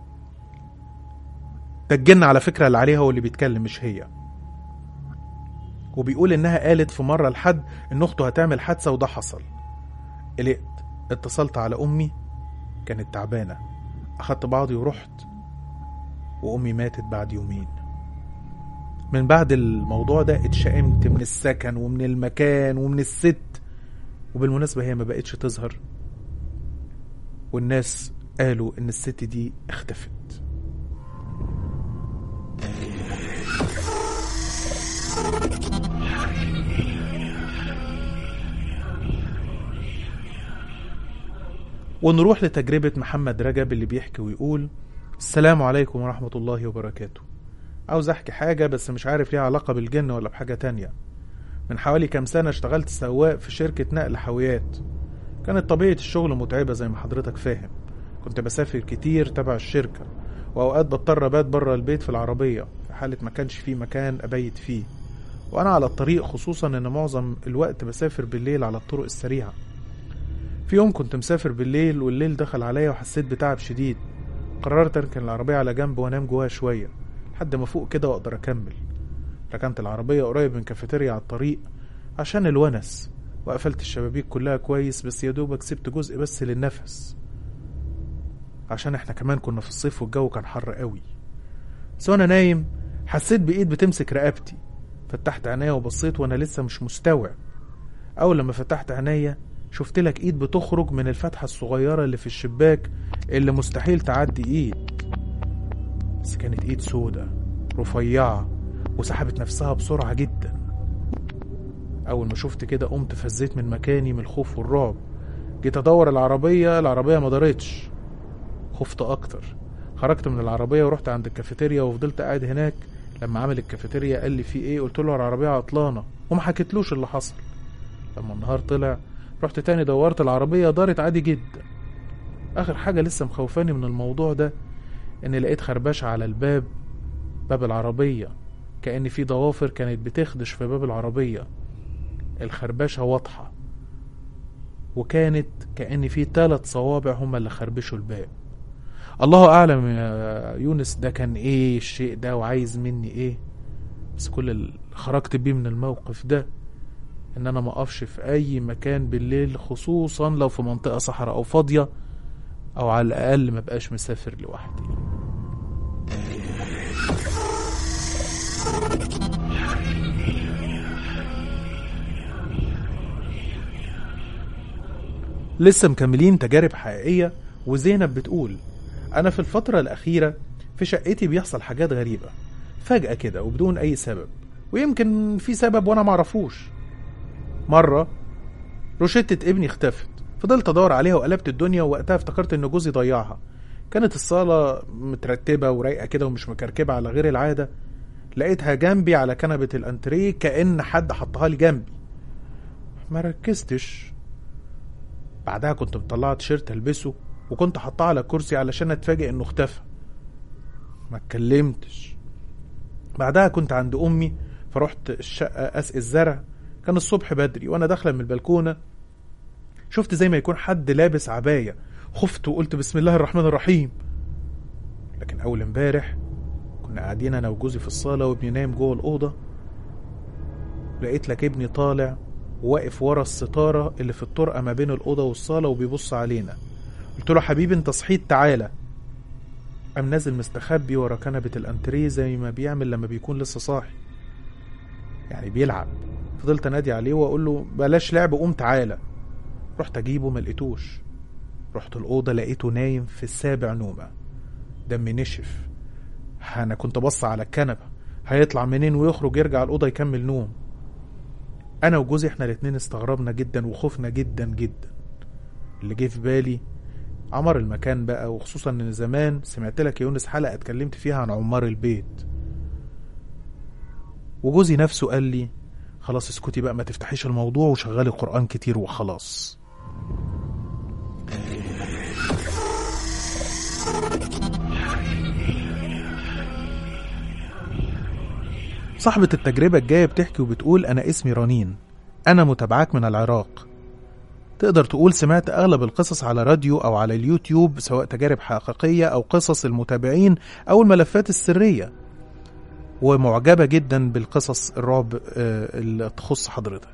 [SPEAKER 1] ده الجن على فكرة اللي عليها هو اللي بيتكلم مش هي وبيقول انها قالت في مرة لحد ان اخته هتعمل حادثة وده حصل قلقت اتصلت على امي كانت تعبانة اخدت بعضي ورحت وامي ماتت بعد يومين من بعد الموضوع ده اتشائمت من السكن ومن المكان ومن الست وبالمناسبة هي ما بقتش تظهر والناس قالوا ان الست دي اختفت ونروح لتجربة محمد رجب اللي بيحكي ويقول السلام عليكم ورحمة الله وبركاته عاوز أحكي حاجة بس مش عارف ليها علاقة بالجن ولا بحاجة تانية من حوالي كام سنة اشتغلت سواق في شركة نقل حاويات كانت طبيعة الشغل متعبة زي ما حضرتك فاهم كنت بسافر كتير تبع الشركة وأوقات بضطر أبات بره البيت في العربية في حالة ما كانش فيه مكان أبيت فيه وأنا على الطريق خصوصا إن معظم الوقت بسافر بالليل على الطرق السريعة في يوم كنت مسافر بالليل والليل دخل عليا وحسيت بتعب شديد قررت اركن العربية على جنب وانام جواها شوية لحد ما فوق كده واقدر اكمل ركنت العربية قريب من كافيتيريا على الطريق عشان الونس وقفلت الشبابيك كلها كويس بس يا دوبك سبت جزء بس للنفس عشان احنا كمان كنا في الصيف والجو كان حر قوي بس وانا نايم حسيت بايد بتمسك رقبتي فتحت عينيا وبصيت وانا لسه مش مستوعب اول لما فتحت عينيا شفت لك ايد بتخرج من الفتحة الصغيرة اللي في الشباك اللي مستحيل تعدي ايد بس كانت ايد سودة رفيعة وسحبت نفسها بسرعة جدا اول ما شفت كده قمت فزيت من مكاني من الخوف والرعب جيت ادور العربية العربية ما دارتش خفت اكتر خرجت من العربية ورحت عند الكافيتيريا وفضلت قاعد هناك لما عامل الكافيتيريا قال لي في ايه قلت له العربية عطلانة وما حكيتلوش اللي حصل لما النهار طلع رحت تاني دورت العربية دارت عادي جدا آخر حاجة لسه مخوفاني من الموضوع ده إني لقيت خربشة على الباب باب العربية كأن في ضوافر كانت بتخدش في باب العربية الخربشة واضحة وكانت كأن في تلات صوابع هما اللي خربشوا الباب الله أعلم يا يونس ده كان إيه الشيء ده وعايز مني إيه بس كل اللي خرجت بيه من الموقف ده ان انا ما اقفش في اي مكان بالليل خصوصا لو في منطقه صحراء او فاضيه او على الاقل ما بقاش مسافر لوحدي لسه مكملين تجارب حقيقيه وزينب بتقول انا في الفتره الاخيره في شقتي بيحصل حاجات غريبه فجاه كده وبدون اي سبب ويمكن في سبب وانا معرفوش مرة روشتة ابني اختفت فضلت ادور عليها وقلبت الدنيا ووقتها افتكرت ان جوزي ضيعها كانت الصالة مترتبة ورايقة كده ومش مكركبة على غير العادة لقيتها جنبي على كنبة الانتريه كأن حد حطها لي جنبي ما ركزتش بعدها كنت مطلعة تيشيرت البسه وكنت حطاه على كرسي علشان اتفاجئ انه اختفى ما اتكلمتش بعدها كنت عند امي فرحت الشقة اسقي الزرع كان الصبح بدري وانا داخله من البلكونه شفت زي ما يكون حد لابس عبايه خفت وقلت بسم الله الرحمن الرحيم لكن اول امبارح كنا قاعدين انا وجوزي في الصاله وابني نايم جوه الاوضه لقيت لك ابني طالع واقف ورا الستاره اللي في الطرقه ما بين الاوضه والصاله وبيبص علينا قلت له حبيبي انت صحيت تعالى قام نازل مستخبي ورا كنبه الانتريه زي ما بيعمل لما بيكون لسه صاحي يعني بيلعب فضلت انادي عليه واقول له بلاش لعب قوم تعالى رحت اجيبه ما لقيتوش رحت الاوضه لقيته نايم في السابع نومه دمي نشف انا كنت بص على الكنبه هيطلع منين ويخرج يرجع الاوضه يكمل نوم انا وجوزي احنا الاتنين استغربنا جدا وخفنا جدا جدا اللي جه في بالي عمر المكان بقى وخصوصا ان زمان سمعت لك يا يونس حلقه اتكلمت فيها عن عمار البيت وجوزي نفسه قال لي خلاص اسكتي بقى ما تفتحيش الموضوع وشغلي قرآن كتير وخلاص صاحبة التجربة الجاية بتحكي وبتقول أنا اسمي رنين أنا متابعاك من العراق تقدر تقول سمعت أغلب القصص على راديو أو على اليوتيوب سواء تجارب حقيقية أو قصص المتابعين أو الملفات السرية ومعجبة جدا بالقصص الرعب اللي تخص حضرتك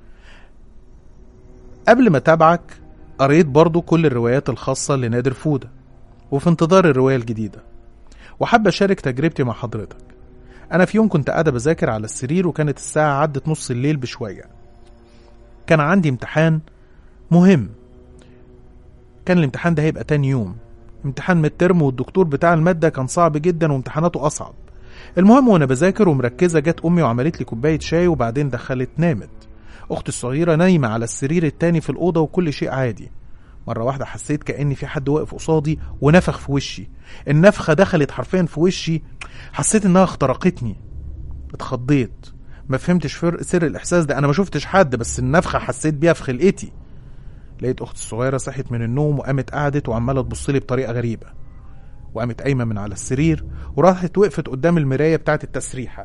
[SPEAKER 1] قبل ما تابعك قريت برضو كل الروايات الخاصة لنادر فودة وفي انتظار الرواية الجديدة وحابة أشارك تجربتي مع حضرتك أنا في يوم كنت قاعدة بذاكر على السرير وكانت الساعة عدت نص الليل بشوية كان عندي امتحان مهم كان الامتحان ده هيبقى تاني يوم امتحان من الترم والدكتور بتاع المادة كان صعب جدا وامتحاناته أصعب المهم وانا بذاكر ومركزة جت امي وعملت لي كوباية شاي وبعدين دخلت نامت اختي الصغيرة نايمة على السرير التاني في الأوضة وكل شيء عادي مرة واحدة حسيت كأن في حد واقف قصادي ونفخ في وشي النفخة دخلت حرفيا في وشي حسيت انها اخترقتني اتخضيت ما فهمتش فر- سر الاحساس ده انا ما شفتش حد بس النفخة حسيت بيها في خلقتي لقيت اختي الصغيرة صحت من النوم وقامت قعدت وعمالة تبص لي بطريقة غريبة وقامت قايمة من على السرير وراحت وقفت قدام المراية بتاعت التسريحة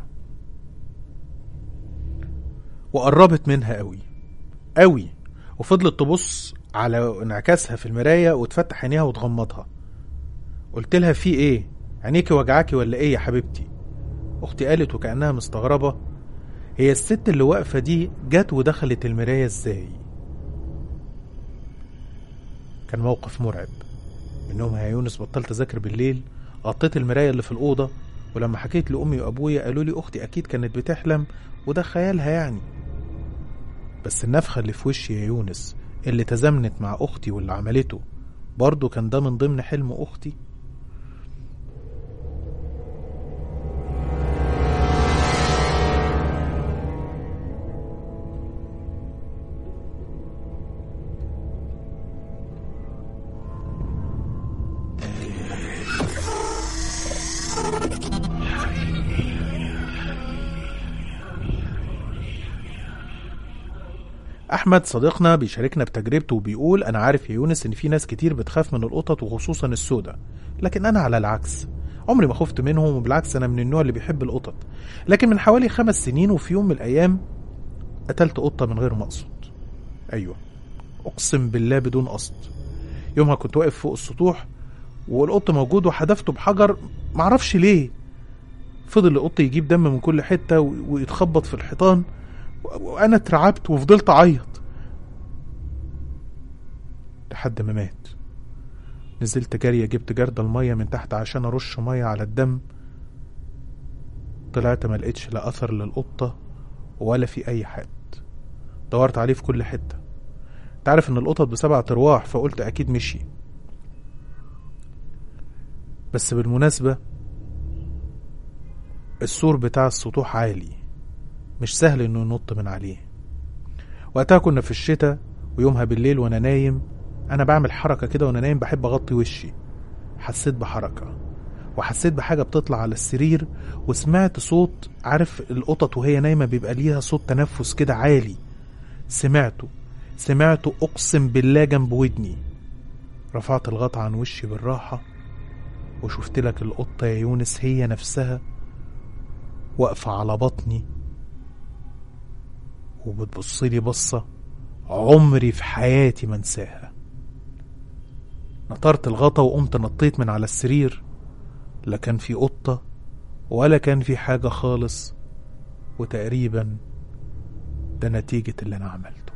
[SPEAKER 1] وقربت منها قوي قوي وفضلت تبص على انعكاسها في المراية وتفتح عينيها وتغمضها قلت لها في ايه عينيكي وجعاكي ولا ايه يا حبيبتي اختي قالت وكأنها مستغربة هي الست اللي واقفة دي جت ودخلت المراية ازاي كان موقف مرعب منهم يا يونس بطلت اذاكر بالليل غطيت المراية اللي في الأوضة ولما حكيت لأمي وأبويا قالوا لي أختي أكيد كانت بتحلم وده خيالها يعني بس النفخة اللي في وشي يا يونس اللي تزامنت مع أختي واللي عملته برضه كان ده من ضمن حلم أختي أحمد صديقنا بيشاركنا بتجربته وبيقول أنا عارف يا يونس إن في ناس كتير بتخاف من القطط وخصوصا السوداء لكن أنا على العكس عمري ما خفت منهم وبالعكس أنا من النوع اللي بيحب القطط لكن من حوالي خمس سنين وفي يوم من الأيام قتلت قطة من غير ما أقصد أيوه أقسم بالله بدون قصد يومها كنت واقف فوق السطوح والقط موجود وحدفته بحجر معرفش ليه فضل القط يجيب دم من كل حتة و- ويتخبط في الحيطان و- وانا اترعبت وفضلت اعيط لحد ما مات نزلت جارية جبت جردل المية من تحت عشان ارش مية على الدم طلعت ما لقيتش لا اثر للقطة ولا في اي حد دورت عليه في كل حتة تعرف ان القطط بسبعة ارواح فقلت اكيد مشي بس بالمناسبة السور بتاع السطوح عالي مش سهل انه ينط من عليه وقتها كنا في الشتاء ويومها بالليل وانا نايم انا بعمل حركة كده وانا نايم بحب اغطي وشي حسيت بحركة وحسيت بحاجة بتطلع على السرير وسمعت صوت عارف القطط وهي نايمة بيبقى ليها صوت تنفس كده عالي سمعته سمعته اقسم بالله جنب ودني رفعت الغطا عن وشي بالراحة وشفت لك القطة يا يونس هي نفسها واقفة على بطني وبتبصلي بصة عمري في حياتي ما انساها نطرت الغطا وقمت نطيت من على السرير لا كان في قطة ولا كان في حاجة خالص وتقريبا ده نتيجة اللي أنا عملته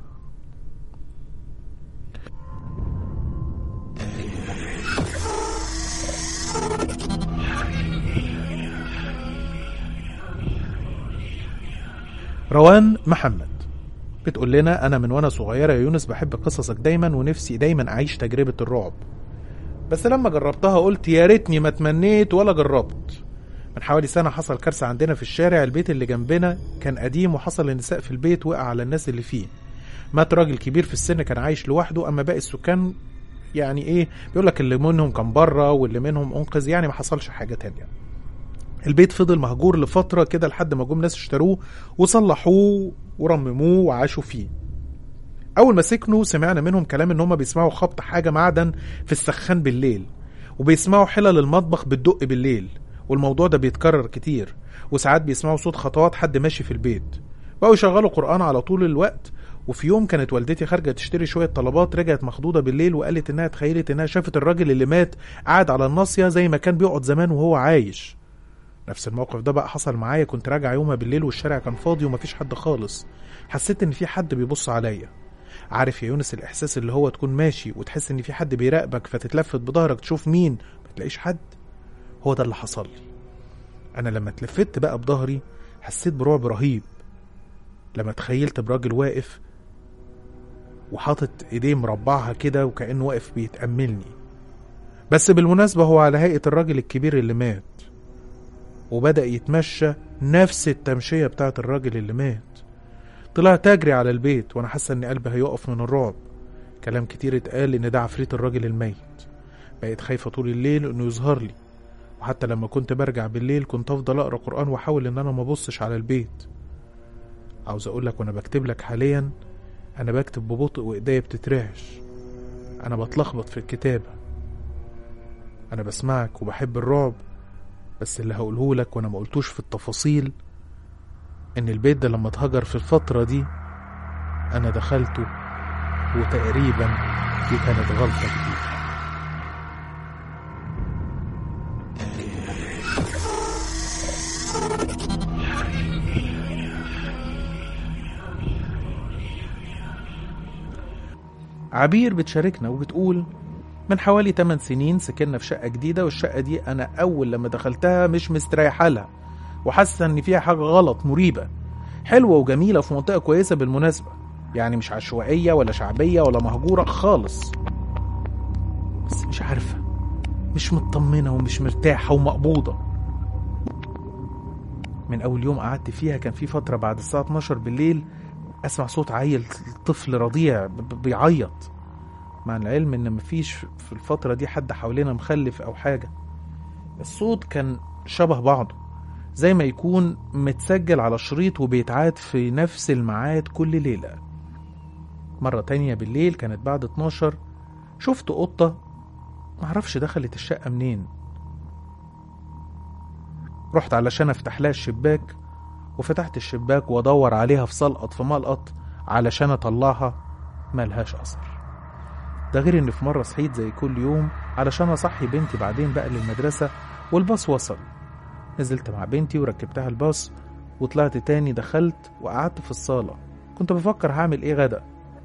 [SPEAKER 1] روان محمد بتقول لنا انا من وانا صغيره يا يونس بحب قصصك دايما ونفسي دايما اعيش تجربه الرعب بس لما جربتها قلت يا ريتني ما تمنيت ولا جربت من حوالي سنه حصل كارثه عندنا في الشارع البيت اللي جنبنا كان قديم وحصل ان سقف البيت وقع على الناس اللي فيه مات راجل كبير في السن كان عايش لوحده اما باقي السكان يعني ايه بيقول لك اللي منهم كان بره واللي منهم انقذ يعني ما حصلش حاجه تانية البيت فضل مهجور لفتره كده لحد ما جم ناس اشتروه وصلحوه ورمموه وعاشوا فيه اول ما سكنوا سمعنا منهم كلام ان هم بيسمعوا خبط حاجه معدن في السخان بالليل وبيسمعوا حلل المطبخ بتدق بالليل والموضوع ده بيتكرر كتير وساعات بيسمعوا صوت خطوات حد ماشي في البيت بقوا يشغلوا قرآن على طول الوقت وفي يوم كانت والدتي خارجة تشتري شوية طلبات رجعت مخضوضة بالليل وقالت إنها تخيلت إنها شافت الراجل اللي مات قاعد على الناصية زي ما كان بيقعد زمان وهو عايش نفس الموقف ده بقى حصل معايا كنت راجع يومها بالليل والشارع كان فاضي ومفيش حد خالص حسيت ان في حد بيبص عليا عارف يا يونس الاحساس اللي هو تكون ماشي وتحس ان في حد بيراقبك فتتلفت بظهرك تشوف مين ما تلاقيش حد هو ده اللي حصل لي انا لما اتلفت بقى بظهري حسيت برعب رهيب لما تخيلت براجل واقف وحاطط ايديه مربعها كده وكأنه واقف بيتأملني بس بالمناسبة هو على هيئة الراجل الكبير اللي مات وبدأ يتمشى نفس التمشية بتاعت الراجل اللي مات طلعت أجري على البيت وأنا حاسة إن قلبي هيقف من الرعب كلام كتير اتقال ان ده عفريت الراجل الميت بقيت خايفة طول الليل انه يظهر لي وحتى لما كنت برجع بالليل كنت افضل اقرا قران واحاول ان انا ما ابصش على البيت عاوز اقول لك وانا بكتب لك حاليا انا بكتب ببطء وايديا بتترعش انا بتلخبط في الكتابه انا بسمعك وبحب الرعب بس اللي هقوله لك وانا ما قلتوش في التفاصيل ان البيت ده لما اتهجر في الفتره دي انا دخلته وتقريبا دي كانت غلطه كبيره عبير بتشاركنا وبتقول من حوالي 8 سنين سكننا في شقة جديدة والشقة دي أنا أول لما دخلتها مش مستريحة لها وحاسة إن فيها حاجة غلط مريبة حلوة وجميلة في منطقة كويسة بالمناسبة يعني مش عشوائية ولا شعبية ولا مهجورة خالص بس مش عارفة مش مطمنة ومش مرتاحة ومقبوضة من أول يوم قعدت فيها كان في فترة بعد الساعة 12 بالليل أسمع صوت عيل طفل رضيع ب- ب- بيعيط مع العلم إن مفيش في الفترة دي حد حوالينا مخلف أو حاجة الصوت كان شبه بعضه زي ما يكون متسجل على شريط وبيتعاد في نفس الميعاد كل ليلة مرة تانية بالليل كانت بعد 12 شفت قطة معرفش دخلت الشقة منين رحت علشان افتح لها الشباك وفتحت الشباك وادور عليها في سلقط في ملقط علشان اطلعها ملهاش اثر ده غير ان في مره صحيت زي كل يوم علشان اصحي بنتي بعدين بقى للمدرسه والباص وصل نزلت مع بنتي وركبتها الباص وطلعت تاني دخلت وقعدت في الصاله كنت بفكر هعمل ايه غدا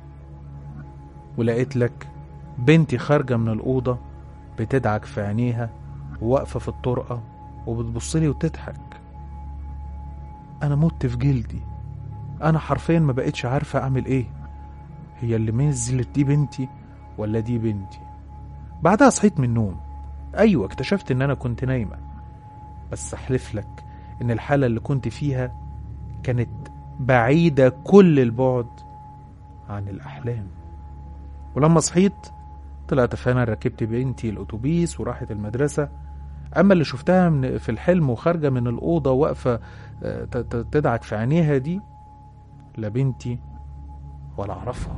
[SPEAKER 1] ولقيت لك بنتي خارجه من الاوضه بتدعك في عينيها وواقفه في الطرقه وبتبصلي وتضحك انا مت في جلدي انا حرفيا ما بقتش عارفه اعمل ايه هي اللي نزلت دي بنتي ولا دي بنتي بعدها صحيت من النوم ايوه اكتشفت ان انا كنت نايمه بس احلف لك ان الحاله اللي كنت فيها كانت بعيده كل البعد عن الاحلام ولما صحيت طلعت فعلا ركبت بنتي الاتوبيس وراحت المدرسه اما اللي شفتها من في الحلم وخارجه من الاوضه واقفه آه، ت- ت- تدعك في عينيها دي لا بنتي ولا اعرفها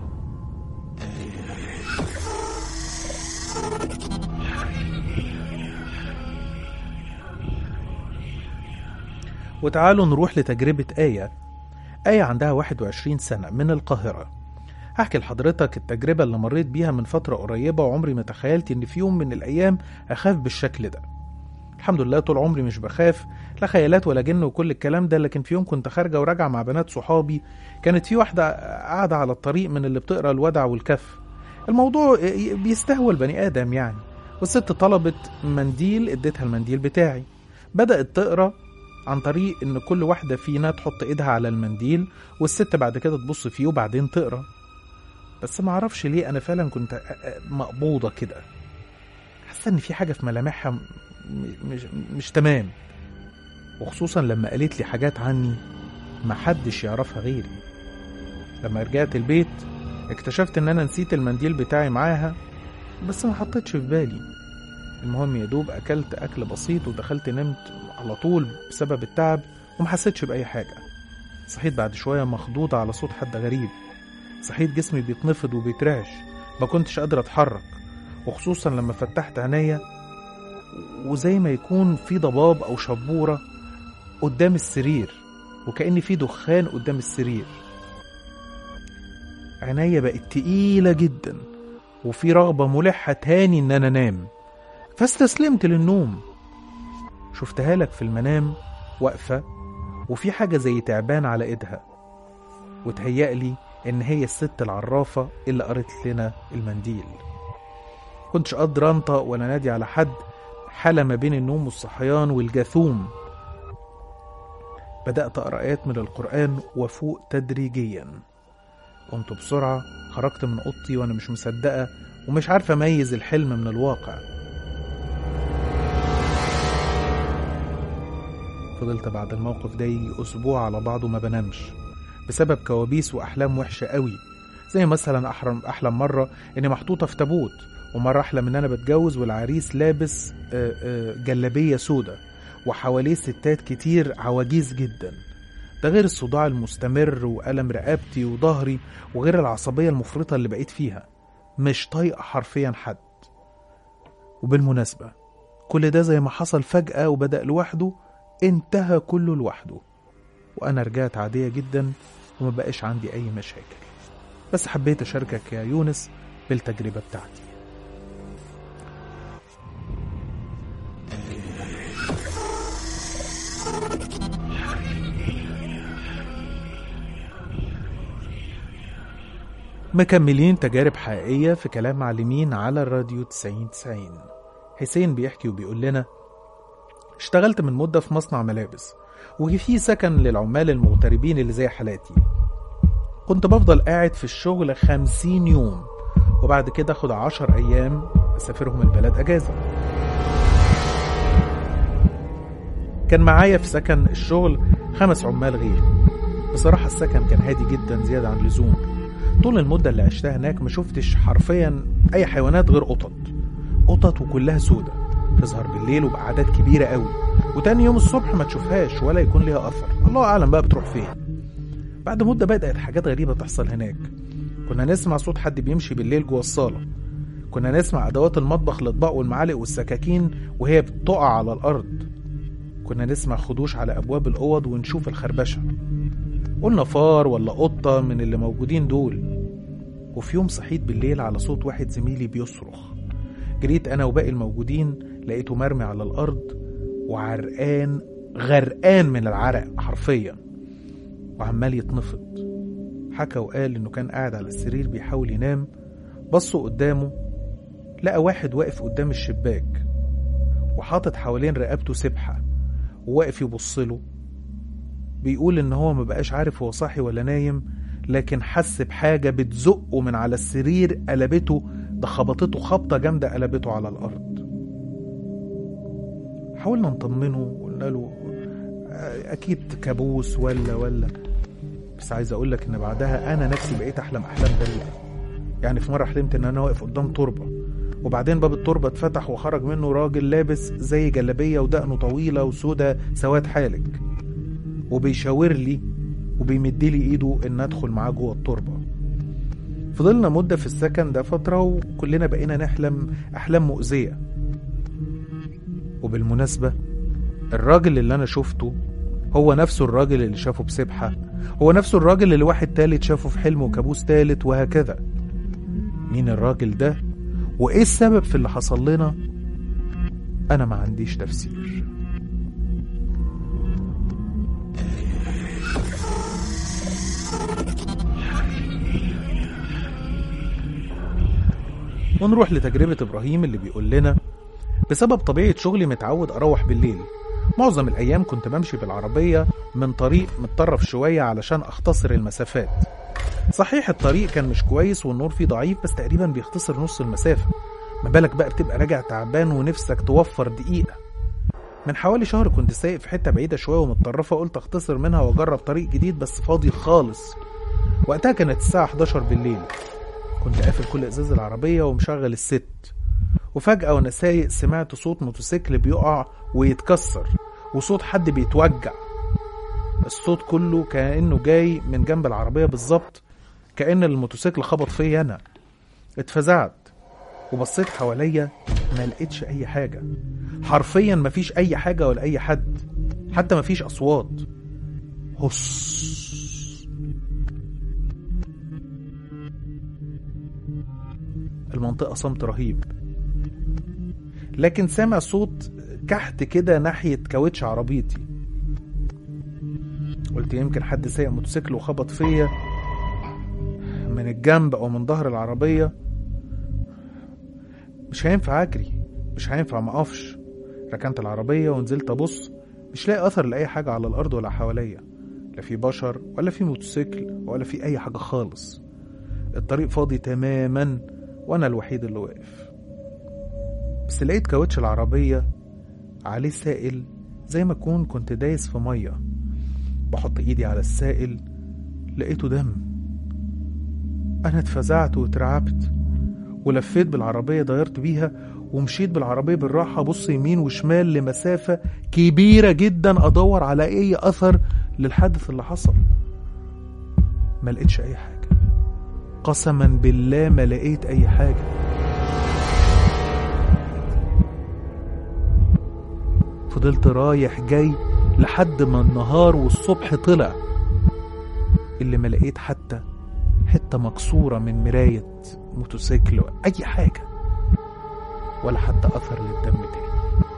[SPEAKER 1] وتعالوا نروح لتجربة آية آية عندها 21 سنة من القاهرة هحكي لحضرتك التجربة اللي مريت بيها من فترة قريبة وعمري ما تخيلت إن في يوم من الأيام أخاف بالشكل ده الحمد لله طول عمري مش بخاف لا خيالات ولا جن وكل الكلام ده لكن في يوم كنت خارجة وراجعة مع بنات صحابي كانت في واحدة قاعدة على الطريق من اللي بتقرا الودع والكف الموضوع بيستهوى البني آدم يعني والست طلبت منديل اديتها المنديل بتاعي بدأت تقرا عن طريق ان كل واحدة فينا تحط ايدها على المنديل والست بعد كده تبص فيه وبعدين تقرا بس ما اعرفش ليه انا فعلا كنت مقبوضة كده حاسة ان في حاجة في ملامحها م- مش, مش تمام وخصوصا لما قالت لي حاجات عني ما حدش يعرفها غيري لما رجعت البيت اكتشفت ان انا نسيت المنديل بتاعي معاها بس ما حطيتش في بالي المهم يا دوب اكلت اكل بسيط ودخلت نمت على طول بسبب التعب وما حسيتش باي حاجه صحيت بعد شويه مخضوضه على صوت حد غريب صحيت جسمي بيتنفض وبيترعش ما كنتش قادر اتحرك وخصوصا لما فتحت عينيا وزي ما يكون في ضباب او شبوره قدام السرير وكأن في دخان قدام السرير عينيا بقت تقيلة جدا وفي رغبة ملحة تاني إن أنا أنام فاستسلمت للنوم شفتها لك في المنام واقفة وفي حاجة زي تعبان على إيدها وتهيألي إن هي الست العرافة اللي قرت لنا المنديل كنتش قادر أنطق ولا نادي على حد حالة ما بين النوم والصحيان والجاثوم بدأت أقرأ آيات من القرآن وفوق تدريجيا قمت بسرعة خرجت من أوضتي وأنا مش مصدقة ومش عارفة أميز الحلم من الواقع فضلت بعد الموقف ده يجي أسبوع على بعضه ما بنامش بسبب كوابيس وأحلام وحشة قوي زي مثلا أحلم, أحلم مرة إني محطوطة في تابوت ومرة أحلم إن أنا بتجوز والعريس لابس آه، آه، جلابية سودة وحواليه ستات كتير عواجيز جدا ده غير الصداع المستمر وألم رقبتي وظهري وغير العصبية المفرطة اللي بقيت فيها مش طايقة حرفيا حد وبالمناسبة كل ده زي ما حصل فجأة وبدأ لوحده انتهى كله لوحده وأنا رجعت عادية جدا وما بقاش عندي أي مشاكل بس حبيت أشاركك يا يونس بالتجربة بتاعتي مكملين تجارب حقيقية في كلام معلمين على الراديو 9090 حسين بيحكي وبيقول لنا اشتغلت من مدة في مصنع ملابس وفي سكن للعمال المغتربين اللي زي حالاتي كنت بفضل قاعد في الشغل خمسين يوم وبعد كده اخد عشر ايام اسافرهم البلد اجازة كان معايا في سكن الشغل خمس عمال غيري بصراحة السكن كان هادي جدا زيادة عن اللزوم طول المدة اللي عشتها هناك ما شفتش حرفيا أي حيوانات غير قطط قطط وكلها سودة تظهر بالليل وبأعداد كبيرة قوي وتاني يوم الصبح ما تشوفهاش ولا يكون ليها أثر الله أعلم بقى بتروح فين بعد مدة بدأت حاجات غريبة تحصل هناك كنا نسمع صوت حد بيمشي بالليل جوه الصالة كنا نسمع أدوات المطبخ الأطباق والمعالق والسكاكين وهي بتقع على الأرض كنا نسمع خدوش على أبواب الأوض ونشوف الخربشة قلنا فار ولا قطة من اللي موجودين دول وفي يوم صحيت بالليل على صوت واحد زميلي بيصرخ جريت أنا وباقي الموجودين لقيته مرمي على الأرض وعرقان غرقان من العرق حرفيا وعمال يتنفض حكى وقال إنه كان قاعد على السرير بيحاول ينام بصوا قدامه لقى واحد واقف قدام الشباك وحاطط حوالين رقبته سبحة وواقف يبصله بيقول إن هو مبقاش عارف هو صاحي ولا نايم لكن حس بحاجة بتزقه من على السرير قلبته ده خبطته خبطة جامدة قلبته على الأرض حاولنا نطمنه وقلنا له آه، أكيد كابوس ولا ولا بس عايز أقول لك إن بعدها أنا نفسي بقيت أحلم أحلام غريبة يعني في مرة حلمت إن أنا واقف قدام تربة وبعدين باب التربة اتفتح وخرج منه راجل لابس زي جلابية ودقنه طويلة وسودة سواد حالك وبيشاور لي وبيمد لي ايده ان ادخل معاه جوه التربه فضلنا مدة في السكن ده فترة وكلنا بقينا نحلم أحلام مؤذية وبالمناسبة الراجل اللي أنا شفته هو نفسه الراجل اللي شافه بسبحة هو نفسه الراجل اللي واحد تالت شافه في حلم وكابوس تالت وهكذا مين الراجل ده وإيه السبب في اللي حصل لنا أنا ما عنديش تفسير ونروح لتجربة إبراهيم اللي بيقول لنا بسبب طبيعة شغلي متعود أروح بالليل معظم الأيام كنت بمشي بالعربية من طريق متطرف شوية علشان أختصر المسافات صحيح الطريق كان مش كويس والنور فيه ضعيف بس تقريبا بيختصر نص المسافة ما بالك بقى بتبقى راجع تعبان ونفسك توفر دقيقة من حوالي شهر كنت سايق في حتة بعيدة شوية ومتطرفة قلت أختصر منها وأجرب طريق جديد بس فاضي خالص وقتها كانت الساعة 11 بالليل كنت قافل كل ازاز العربيه ومشغل الست وفجاه وانا سايق سمعت صوت موتوسيكل بيقع ويتكسر وصوت حد بيتوجع الصوت كله كانه جاي من جنب العربيه بالظبط كان الموتوسيكل خبط فيا انا اتفزعت وبصيت حواليا ما لقيتش اي حاجه حرفيا مفيش اي حاجه ولا اي حد حتى مفيش اصوات هص المنطقة صمت رهيب لكن سامع صوت كحت كده ناحية كاوتش عربيتي قلت يمكن حد سايق موتوسيكل وخبط فيا من الجنب او من ظهر العربية مش هينفع اجري مش هينفع ما اقفش ركنت العربية ونزلت ابص مش لاقي اثر لاي حاجة على الارض ولا حواليا لا في بشر ولا في موتوسيكل ولا في اي حاجة خالص الطريق فاضي تماما وانا الوحيد اللي واقف بس لقيت كاوتش العربية عليه سائل زي ما اكون كنت دايس في مية بحط ايدي على السائل لقيته دم انا اتفزعت واترعبت ولفيت بالعربيه دايرت بيها ومشيت بالعربيه بالراحه ابص يمين وشمال لمسافه كبيره جدا ادور على اي اثر للحادث اللي حصل ما لقيتش اي حاجه قسما بالله ما لقيت اي حاجه فضلت رايح جاي لحد ما النهار والصبح طلع اللي ما لقيت حتى حتة مكسورة من مراية موتوسيكل أي حاجة ولا حتى أثر للدم تاني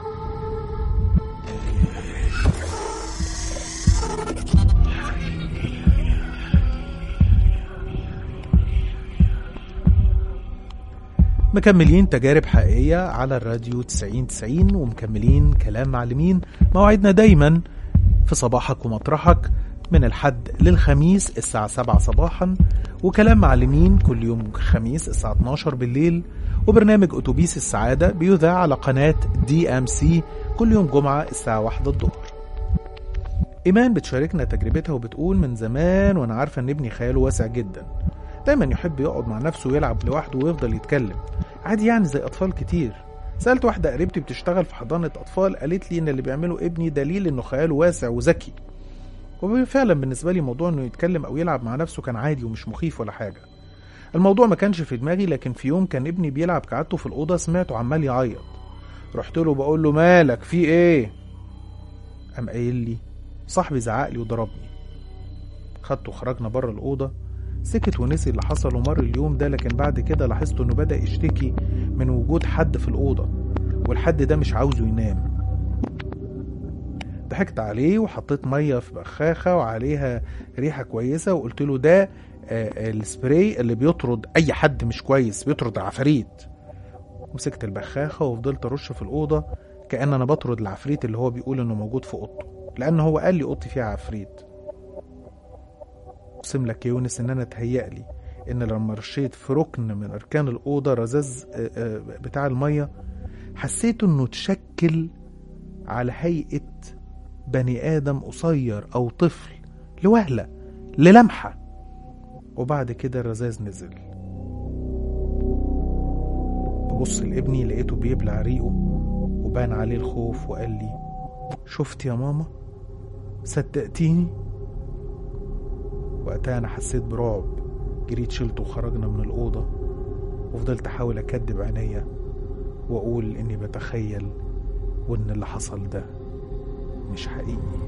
[SPEAKER 1] مكملين تجارب حقيقية على الراديو 90 90 ومكملين كلام معلمين موعدنا دايما في صباحك ومطرحك من الحد للخميس الساعة 7 صباحا وكلام معلمين كل يوم خميس الساعة 12 بالليل وبرنامج أتوبيس السعادة بيذاع على قناة دي ام سي كل يوم جمعة الساعة 1 الظهر إيمان بتشاركنا تجربتها وبتقول من زمان وأنا عارفة إن ابني خياله واسع جدا دايما يحب يقعد مع نفسه ويلعب لوحده ويفضل يتكلم عادي يعني زي أطفال كتير سألت واحدة قريبتي بتشتغل في حضانة أطفال قالت لي إن اللي بيعمله ابني دليل إنه خياله واسع وذكي وفعلا بالنسبة لي موضوع إنه يتكلم أو يلعب مع نفسه كان عادي ومش مخيف ولا حاجة الموضوع ما كانش في دماغي لكن في يوم كان ابني بيلعب كعادته في الأوضة سمعته عمال يعيط رحت له بقول له مالك في إيه قام قايل لي صاحبي زعق لي وضربني خدته وخرجنا بره الأوضة سكت ونسي اللي حصل ومر اليوم ده لكن بعد كده لاحظت انه بدأ يشتكي من وجود حد في الأوضة والحد ده مش عاوزه ينام ضحكت عليه وحطيت مية في بخاخة وعليها ريحة كويسة وقلت له ده آه، السبراي اللي بيطرد أي حد مش كويس بيطرد عفاريت مسكت البخاخة وفضلت أرش في الأوضة كأن أنا بطرد العفريت اللي هو بيقول إنه موجود في أوضته لأن هو قال لي أوضتي فيها عفريت اقسم لك يا يونس ان انا اتهيألي ان لما رشيت في ركن من اركان الاوضه رذاذ آه، آه، بتاع الميه حسيت انه اتشكل على هيئه بني ادم قصير او طفل لوهله للمحه وبعد كده الرذاذ نزل ببص لابني لقيته بيبلع ريقه وبان عليه الخوف وقال لي شفت يا ماما صدقتيني وقتها أنا حسيت برعب جريت شلته وخرجنا من الأوضة وفضلت أحاول أكدب عينيا وأقول إني بتخيل وإن اللي حصل ده مش حقيقي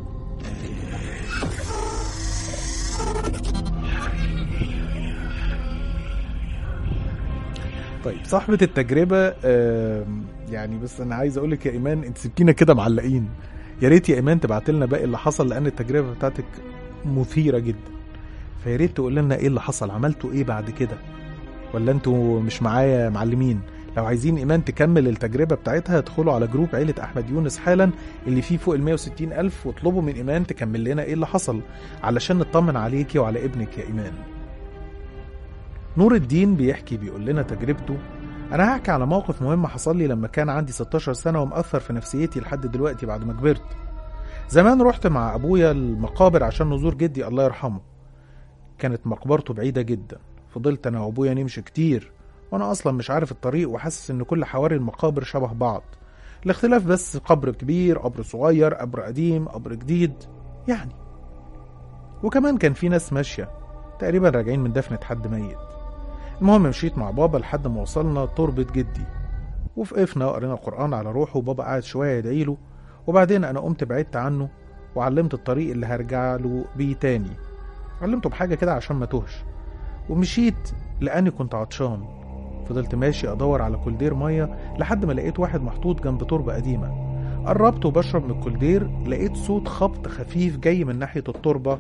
[SPEAKER 1] طيب صاحبة التجربة آم، يعني بس أنا عايز أقولك يا إيمان أنت سبتينا كده معلقين يا ريت يا إيمان تبعت لنا باقي اللي حصل لأن التجربة بتاعتك مثيرة جدا فيا ريت تقول لنا ايه اللي حصل عملتوا ايه بعد كده ولا انتوا مش معايا معلمين لو عايزين ايمان تكمل التجربه بتاعتها ادخلوا على جروب عيله احمد يونس حالا اللي فيه فوق ال 160 الف واطلبوا من ايمان تكمل لنا ايه اللي حصل علشان نطمن عليكي وعلى ابنك يا ايمان نور الدين بيحكي بيقول لنا تجربته انا هحكي على موقف مهم حصل لي لما كان عندي 16 سنه ومأثر في نفسيتي لحد دلوقتي بعد ما كبرت زمان رحت مع ابويا المقابر عشان نزور جدي الله يرحمه كانت مقبرته بعيدة جدا فضلت أنا وأبويا نمشي كتير وأنا أصلا مش عارف الطريق وحاسس إن كل حواري المقابر شبه بعض الاختلاف بس قبر كبير قبر صغير قبر قديم قبر جديد يعني وكمان كان في ناس ماشية تقريبا راجعين من دفنة حد ميت المهم مشيت مع بابا لحد ما وصلنا تربة جدي وفقفنا وقرينا القرآن على روحه وبابا قعد شوية يدعيله وبعدين أنا قمت بعدت عنه وعلمت الطريق اللي هرجع له بيه تاني علمته بحاجة كده عشان ما توهش ومشيت لأني كنت عطشان فضلت ماشي أدور على كولدير مية لحد ما لقيت واحد محطوط جنب تربة قديمة قربت وبشرب من الكولدير لقيت صوت خبط خفيف جاي من ناحية التربة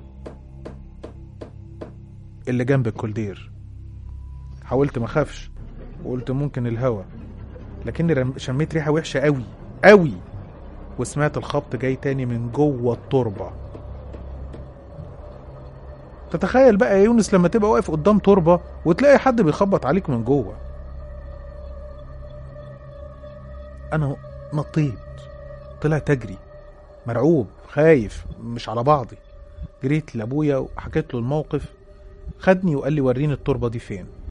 [SPEAKER 1] اللي جنب الكولدير حاولت ما اخافش وقلت ممكن الهوا لكني رم- شميت ريحة وحشة قوي قوي وسمعت الخبط جاي تاني من جوه التربه تتخيل بقى يا يونس لما تبقى واقف قدام تربة وتلاقي حد بيخبط عليك من جوه أنا نطيت طلعت أجري مرعوب خايف مش على بعضي جريت لأبويا وحكيت له الموقف خدني وقال لي وريني التربة دي فين